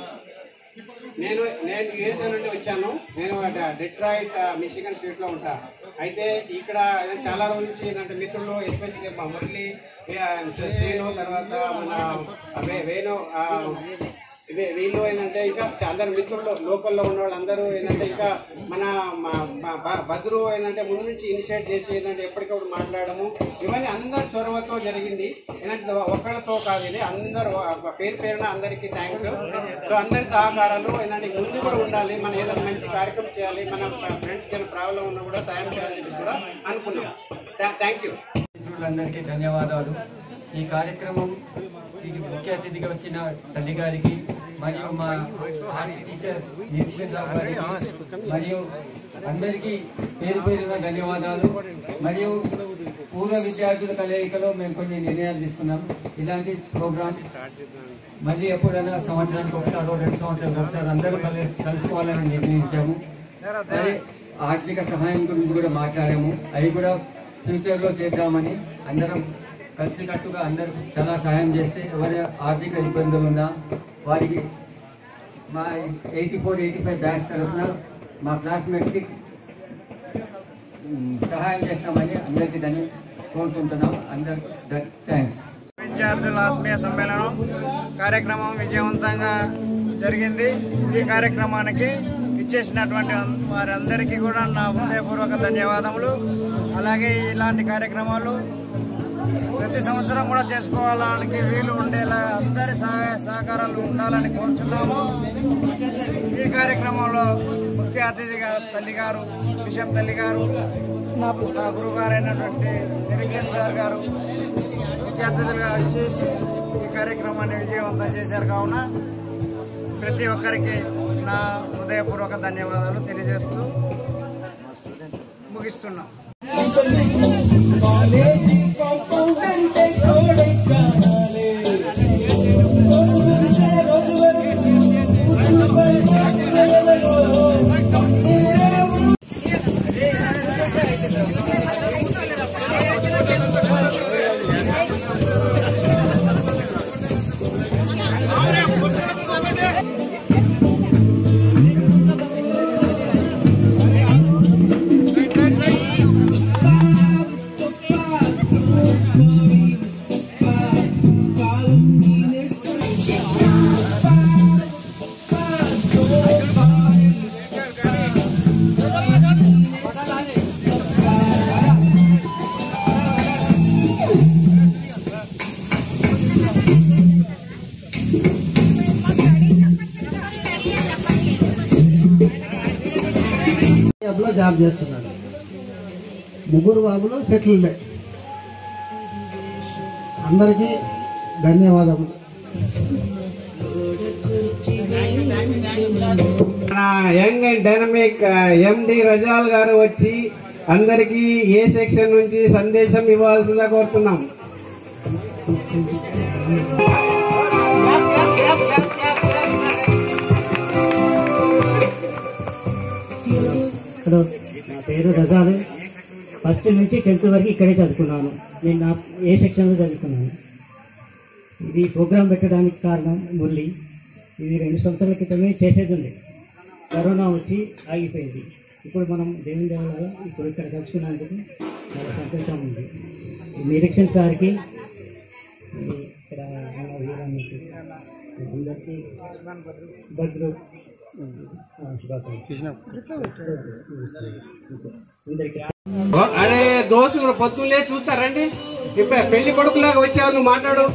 నేను నేను యుఎస్ఏ నుండి వచ్చాను నేను డెట్రాయిట్ మిషిగన్ స్టేట్ లో ఉంటా అయితే ఇక్కడ చాలా రోజుల నుంచి ఏంటంటే మిత్రులు ఎస్పెషల్లీ మా మురళి ఏ, శ్రీను తర్వాత మన వే- వేణు ఆ, ఇవి వీళ్ళు ఏంటంటే ఇంకా అందరు మిత్రులు లోకల్లో ఉన్న వాళ్ళందరూ ఏంటంటే ఇంకా మన మా- మా- బ- భద్రు ఏంటంటే ముందు నుంచి ఇనిషియేట్ చేసి ఏంటంటే ఎప్పటికప్పుడు మాట్లాడము ఇవన్నీ అందరి చొరవతో జరిగింది ఏంటంటే ఒకళ్ళతో కాదు ఇది అందరూ ఆ పేరు పేరున అందరికీ థ్యాంక్స్ సో అందరి సహకారాలు ఏంటంటే ముందు కూడా ఉండాలి మనం ఏదైనా మంచి కార్యక్రమం చేయాలి మన ఫ్రెండ్స్కి ఏమైనా ప్రాబ్లం ఉన్నా కూడా సాయం చేయాలని చెప్పి కూడా అనుకున్నాం థ్యాంక్ యూ మిత్రులందరికీ ధన్యవాదాలు ఈ కార్యక్రమం ఇది ముఖ్య అతిథిగా వచ్చిన తల్లి గారికి మరియు మా ఆర్ట్ టీచర్ నిరీక్షణ గారికి మరియు అందరికీ పేరు పేరున ధన్యవాదాలు మరియు పూర్వ విద్యార్థుల కలయికలో మేము కొన్ని నిర్ణయాలు తీసుకున్నాం ఇలాంటి ప్రోగ్రామ్ మళ్ళీ ఎప్పుడైనా సంవత్సరానికి ఒకసారి రెండు సంవత్సరాలకు ఒకసారి అందరూ కలి కలుసుకోవాలని నిర్ణయించాము మరి ఆర్థిక సహాయం గురించి కూడా మాట్లాడాము అవి కూడా ఫ్యూచర్లో చేద్దామని అందరం కలిసికట్టుగా అందరూ చాలా సహాయం చేస్తే ఎవరి ఆర్థిక ఇబ్బందులు ఉన్నా వారికి మా eighty four eighty five batch తరఫున మా క్లాస్మేట్స్కి ఉమ్, సహాయం చేస్తామని అందరికీ ధన్య కోరుకుంటున్నాం అందరు థ్యాంక్స్ విద్యార్థుల ఆత్మీయ సమ్మేళనం కార్యక్రమం విజయవంతంగా జరిగింది ఈ కార్యక్రమానికి ఇచ్చేసినటువంటి వారందరికీ కూడా నా హృదయపూర్వక ధన్యవాదములు అలాగే ఇలాంటి కార్యక్రమాలు ప్రతి సంవత్సరం కూడా చేసుకోవడానికి వీలు ఉండేలా అందరి సహాయ సహకారాలు ఉండాలని కోరుచున్నాము ఈ కార్యక్రమంలో ముఖ్య అతిథిగా తల్లి గారు విషయం తల్లి గారు నా నా గురువు గారైనటువంటి నిరీక్షణ్ సార్ గారు ముఖ్య అతిథులుగా చేసి ఈ కార్యక్రమాన్ని విజయవంతం చేశారు కావున ప్రతి ఒక్కరికి నా హృదయపూర్వక ధన్యవాదాలు తెలియజేస్తూ ముగిస్తున్నాం లో జాబ్ చేస్తున్నాడు ముగ్గురు బాబులు సెటిల్డ్ అందరికీ ధన్యవాదములు మన young and dynamic MD Rajal గారు వచ్చి అందరికీ ఏ సెక్షన్ నుంచి సందేశం ఇవ్వాల్సిందిగా కోరుతున్నాం హలో నా పేరు రజాలు ఫస్ట్ నుంచి టెన్త్ వరకు ఇక్కడే చదువుకున్నాను నేను నా ఏ సెక్షన్లో చదువుకున్నాను ఇది ప్రోగ్రాం పెట్టడానికి కారణం మురళి ఇది రెండు సంవత్సరాల క్రితమే చేసేది ఉంది కరోనా వచ్చి ఆగిపోయింది ఇప్పుడు మనం దేవుని దేవాలయం ఇప్పుడు ఇక్కడ కలుసుకున్నందుకు చాలా సంతోషం ఉంది ఈ నిరీక్షణ సార్కి ఈ ఇక్కడ ఉన్న వీరానికి అందరికీ భద్రు అరే దోస్తులు పొద్దున్నే చూస్తారండి ఇప్పుడు పెళ్లి కొడుకులాగా వచ్చావు నువ్వు మాట్లాడు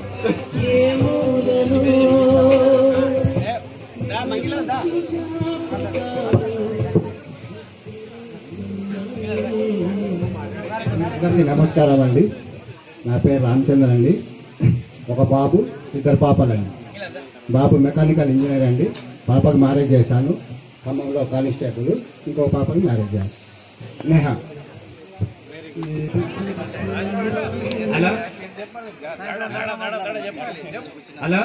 అందరికీ నమస్కారం అండి నా పేరు రామచంద్ర అండి ఒక బాబు ఇద్దరు పాపలండి బాబు మెకానికల్ ఇంజనీర్ అండి పాపకు మ్యారేజ్ చేశాను ఖమ్మంలో కానిస్టేబుల్ ఇంకో పాపకి మ్యారేజ్ చేశాను నేహ హలో హలో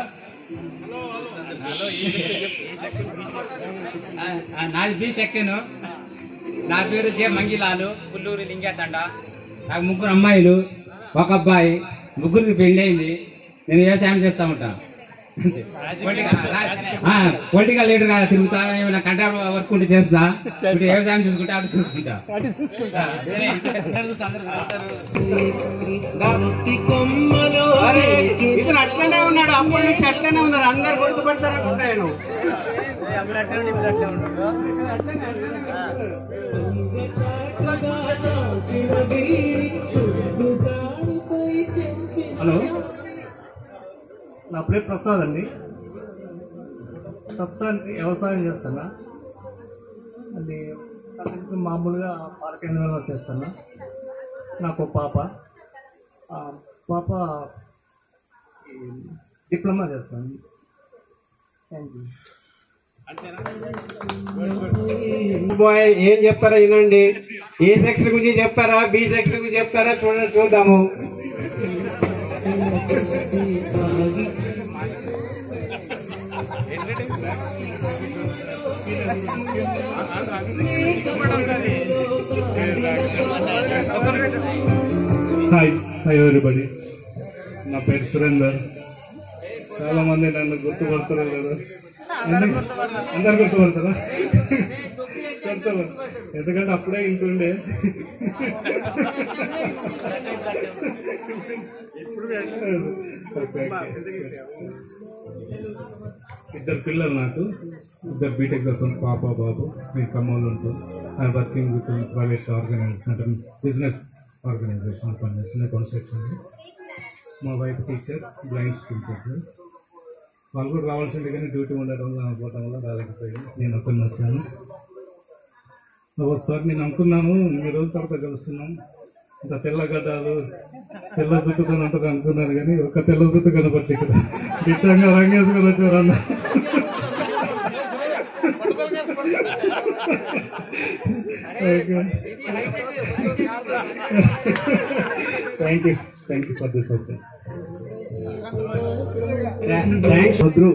ఆ, నాది బి సెక్షన్ నా పేరు జే మంగిలాలు పుల్లూరు లింగేతండ నాకు ముగ్గురు అమ్మాయిలు ఒక అబ్బాయి ముగ్గురికి పెళ్ళి అయింది నేను వ్యవసాయం చేస్తూ ఉంటాను పొలిటికల్ లీడర్ గా తిరుగుతా ఏమైనా కంట్రాక్ట్ వర్క్ ఉంటే చేస్తా ఇప్పుడు వ్యవసాయం చూసుకుంటా అటు చూసుకుంటా ఇతను అట్లనే ఉన్నాడు అప్పటి నుంచి అట్లనే ఉన్నారు అందరు గుర్తుపడతారు అనుకుంటాను హలో నా పేరు ప్రసాద్ అండి ప్రస్తుతానికి వ్యవసాయం చేస్తాను అది ప్రస్తుతం మామూలుగా పాల కేంద్రంలో చేస్తాను నాకు ఒక పాప ఆ పాప ఈ డిప్లొమా చేస్తాను థ్యాంక్ యూ బాయ్ ఏం చెప్తారో వినండి ఏ సెక్షన్ గురించి చెప్తారా బి సెక్షన్ గురించి చెప్తారా చూడండి చూద్దాము హాయ్ హాయ్ ఎవరిబడి నా పేరు సురేందర్ చాలా మంది నన్ను గుర్తుపడతారో లేదా అందరు అందరు గుర్తుపడతారా గుర్తుపడతారు ఎందుకంటే అప్పుడే ఇంటుండే ఓకే, ఓకే. ఇద్దరు పిల్లలు నాకు ఇద్దరు బీటెక్ చదువుతుంది పాప బాబు నేను ఖమ్మంలో ఉంటాం I working with private organisation అంటే బిజినెస్ ఆర్గనైజేషన్ పనిచేస్తుంది కన్స్ట్రక్షన్ మా wife teacher blind school teacher వాళ్ళు కూడా రావాల్సింది కానీ డ్యూటీ ఉండడం వల్ల పోవడం వల్ల రాలేకపోయాను నేను ఒక్కరిని వచ్చాను ఒకసారి నేను అనుకున్నాను ఈ రోజు తర్వాత కలుస్తున్నాం ఇంత తెల్ల గడ్డాలు తెల్ల జుట్టుతో ఉంటుంది అనుకున్నాను కానీ ఒక తెల్ల జుట్టు కనపట్టి ఇక్కడ దిట్టంగా రంగేసుకొని వచ్చారు అన్న thank you thank you for this okay వద్దు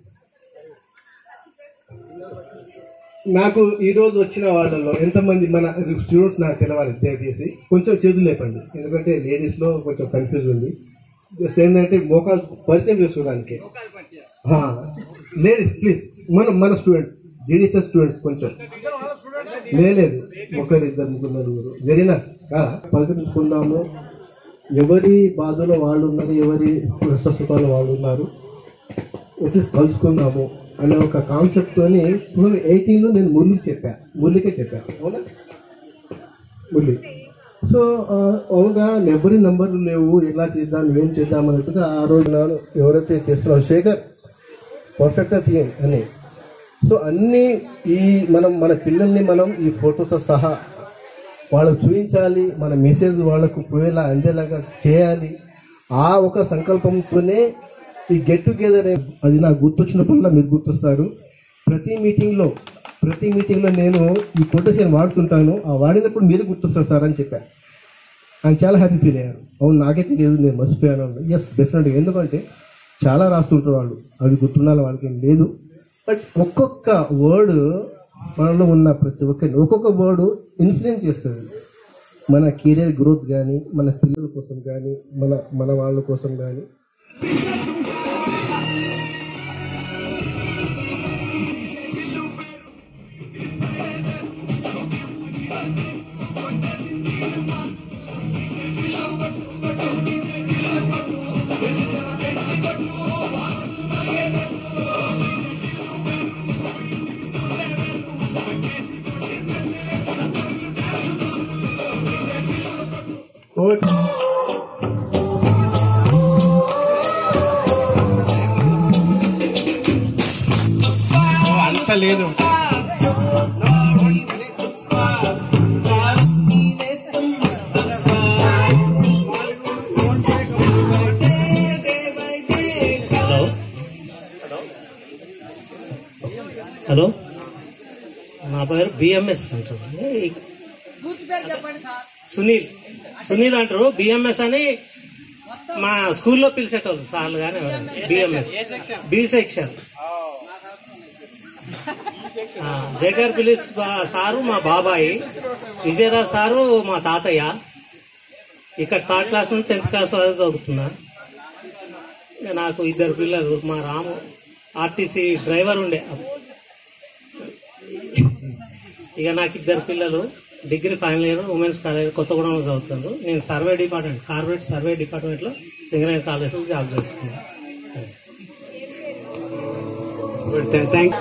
నాకు ఈ రోజు వచ్చిన వాళ్ళలో ఎంతమంది మన స్టూడెంట్స్ నాకు తెలవాలి దయచేసి కొంచెం చేతులు లేపండి ఎందుకంటే లేడీస్లో కొంచెం కన్ఫ్యూజ్ ఉంది జస్ట్ ఏంటంటే మోకాలు పరిచయం చేసుకోవడానికి లేడీస్ ప్లీజ్ మన మన స్టూడెంట్స్ డిడిహెచ్ఎస్ స్టూడెంట్స్ కొంచెం లేదు ఒకరు ఇద్దరు ముగ్గురు నలుగురు జరిగినా కాదా పలకరించుకుందాము ఎవరి బాధలో వాళ్ళు ఉన్నారు ఎవరి కష్ట సుఖాలు వాళ్ళు ఉన్నారు వచ్చేసి కలుసుకుందాము అనే ఒక కాన్సెప్ట్తోని టూ థౌజండ్ ఎయిటీన్లో నేను మురళికి చెప్పా మురళికే చెప్పాను అవునా మురళి సో ఆ, అవునా ఎవరి నంబర్లు లేవు ఎలా చేద్దాం ఏం చేద్దాం అన్నట్టుగా ఆ రోజు నేను ఎవరైతే చేస్తున్నారో శేఖర్ పర్ఫెక్ట్గా తీయండి అని సో అన్నీ ఈ మనం మన పిల్లల్ని మనం ఈ ఫొటోస్తో సహా వాళ్ళకు చూపించాలి మన మెసేజ్ వాళ్ళకు పోయేలా అందేలాగా చేయాలి ఆ ఒక సంకల్పంతోనే ఈ గెట్ టుగెదర్ అది నాకు గుర్తొచ్చినప్పుడల్లా మీరు గుర్తొస్తారు ప్రతి మీటింగ్లో ప్రతి మీటింగ్లో నేను ఈ ఫొటోస్ నేను వాడుతుంటాను ఆ వాడినప్పుడు మీరు గుర్తొస్తారు సార్ అని చెప్పాను ఆయన చాలా హ్యాపీ ఫీల్ అయ్యారు అవును నాకే తెలియదు నేను మర్చిపోయాను ఎస్ డెఫినెట్గా ఎందుకంటే చాలా రాస్తుంటారు వాళ్ళు అవి గుర్తుండాలి వాళ్ళకి ఏం లేదు బట్ ఒక్కొక్క వర్డ్ మనలో ఉన్న ప్రతి ఒక్కరిని ఒక్కొక్క వర్డ్ ఇన్ఫ్లుయెన్స్ చేస్తుంది మన కెరీర్ గ్రోత్ కానీ మన పిల్లల కోసం కానీ మన మన వాళ్ళ కోసం కానీ అంత లేదు హలో హలో నా పేరు బిఎంఎస్ అంటారు సునీల్ సునీల్ అంటారు బిఎంఎస్ అని మా స్కూల్లో పిలిచేటోళ్ళు సార్లు కానీ బిఎంఎస్ బి సెక్షన్ ఆ, జగర్ ఫిలిప్స్ బా- సారు మా బాబాయి విజయరాజ్ సారు మా తాతయ్య ఇక్కడ థర్డ్ క్లాస్ నుంచి టెన్త్ క్లాస్ వరకు చదువుతున్నా ఇక నాకు ఇద్దరు పిల్లలు మా రాము ఆర్టీసీ డ్రైవర్ ఉండే ఇక నాకు ఇద్దరు పిల్లలు degree final year women's college కొత్తగూడెంలో చదువుతున్నారు నేను సర్వే డిపార్ట్మెంట్ కార్పొరేట్ సర్వే డిపార్ట్మెంట్లో సింగరేణి కాలేజ్లో జాబ్ చేస్తున్నాను థ్యాంక్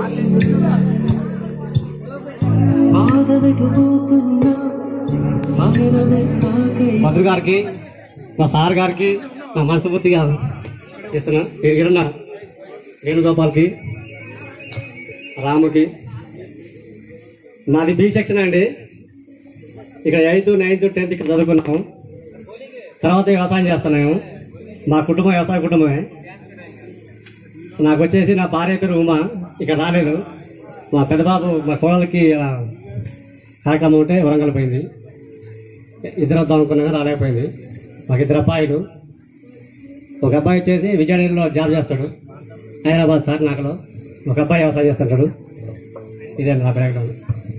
మధుర్ గారికి మా సార్ గారికి మా మనస్ఫూర్తిగా ఇస్తున్నా ఇక్కడ వేణుగోపాల్కి రాముకి నాది బి సెక్షన్ అండి ఇక ఎయిత్ నైన్త్ టెన్త్ ఇక్కడ చదువుకున్నాము తర్వాత వ్యవసాయం చేస్తున్నాము మా కుటుంబం వ్యవసాయ కుటుంబమే నాకు వచ్చేసి నా భార్య పేరు ఉమా ఇక రాలేదు మా పెద్దబాబు మా కోడలికి ఇలా కార్యక్రమం ఉంటే వరంగల్ పోయింది ఇద్దరు వద్దాం అనుకున్నా కానీ రాలేకపోయింది మాకు ఇద్దరు అబ్బాయిలు ఒక అబ్బాయి వచ్చేసి విజయనగరంలో జాబ్ చేస్తాడు హైదరాబాద్ సార్ నాకులో ఒక అబ్బాయి వ్యవసాయం చేస్తుంటాడు ఇదే నా బ్యాక్గ్రౌండ్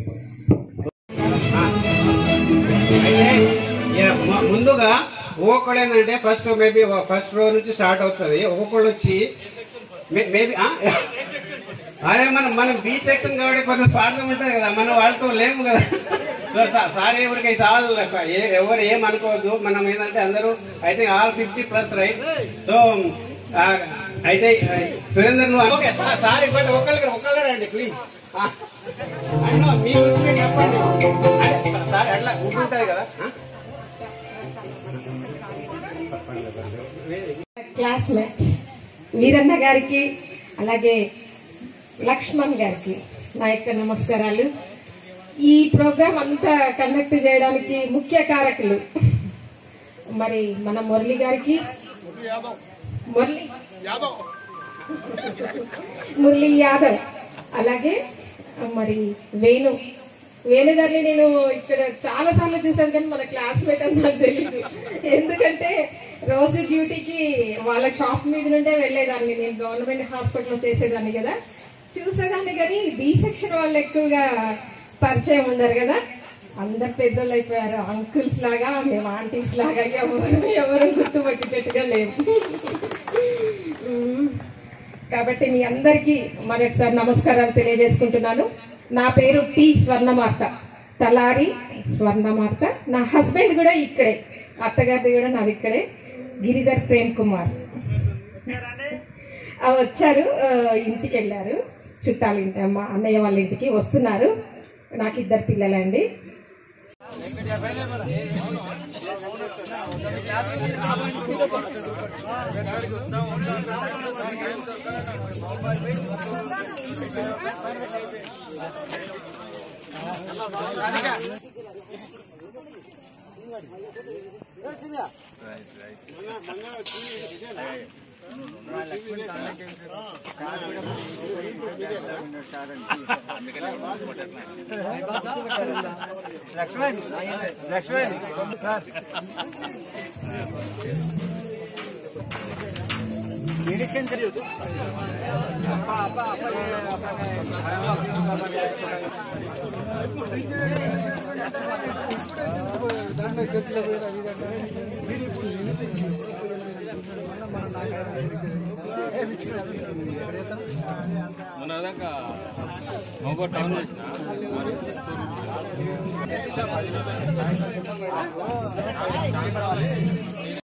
అయితే ఇక మ- ముందుగా ఒక్కొక్కడు ఏంటంటే ఫస్ట్ మేబీ ఫస్ట్ రో నుంచి స్టార్ట్ అవుతుంది ఒక్కొక్కడు వచ్చి మేబీ అరే మనం మనం బి సెక్షన్ కాబట్టి కొంచెం స్వార్థం ఉంటుంది కదా మనం వాళ్ళతో లేము కదా సో సా- సార్ ఎవరికి సాల్ ఏ- ఎవరు ఏం అనుకోవద్దు మనం ఏంటంటే అందరూ I think all fifty plus right so ఆ, అయితే ఆ, సురేందర్ నువ్వు ఓకే సార్ సార్ ఇవ్వండి ఒక్కరికి ఒక్కళ్ళే రండి ప్లీజ్ అన్న మీ గురించి మీరు చెప్పండి అంటే సా- సార్ అట్లా ఉంటుంది కదా ఆ? క్లాస్మేట్ వీరన్న గారికి అలాగే లక్ష్మణ్ గారికి నా యొక్క నమస్కారాలు ఈ ప్రోగ్రాం అంతా కండక్ట్ చేయడానికి ముఖ్య కారకులు మరి మన మురళి గారికి మురళి మురళి యాదవ్ అలాగే మరి వేణు వేణు గారిని నేను ఇక్కడ చాలా సార్లు చూసాను కానీ మన క్లాస్మేట్ అని నాకు తెలియదు ఎందుకంటే రోజు డ్యూటీకి వాళ్ళ షాప్ మీద నుండే వెళ్ళేదాన్ని నేను గవర్నమెంట్ హాస్పిటల్లో చేసేదాన్ని కదా చూసేదాన్ని కానీ బి సెక్షన్ వాళ్ళు ఎక్కువగా పరిచయం ఉన్నారు కదా అందరు పెద్దోళ్ళు అయిపోయారు అంకుల్స్ లాగా మేము ఆంటీస్ లాగా ఎవరు ఎవరు గుర్తుపట్టేటట్టుగా లేవు ఉమ్. కాబట్టి మీ అందరికీ మరొకసారి నమస్కారాలు తెలియజేసుకుంటున్నాను నా పేరు టి స్వర్ణమార్త తలారి స్వర్ణమార్త నా హస్బెండ్ కూడా ఇక్కడే అత్తగారిది కూడా నాది ఇక్కడే గిరిధర్ ప్రేమ్ కుమార్ ఆ, వచ్చారు ఆ, ఇంటికి వెళ్ళారు చుట్టాలు ఇంటి మా అన్నయ్య వాళ్ళ ఇంటికి వస్తున్నారు నాకు ఇద్దరు పిల్లలండి లక్ష్మణ్ లక్ష్మణ్ నిరీక్షణ తెలియదు మొన్నదాకా మోబో టౌన్ చేసిన మరి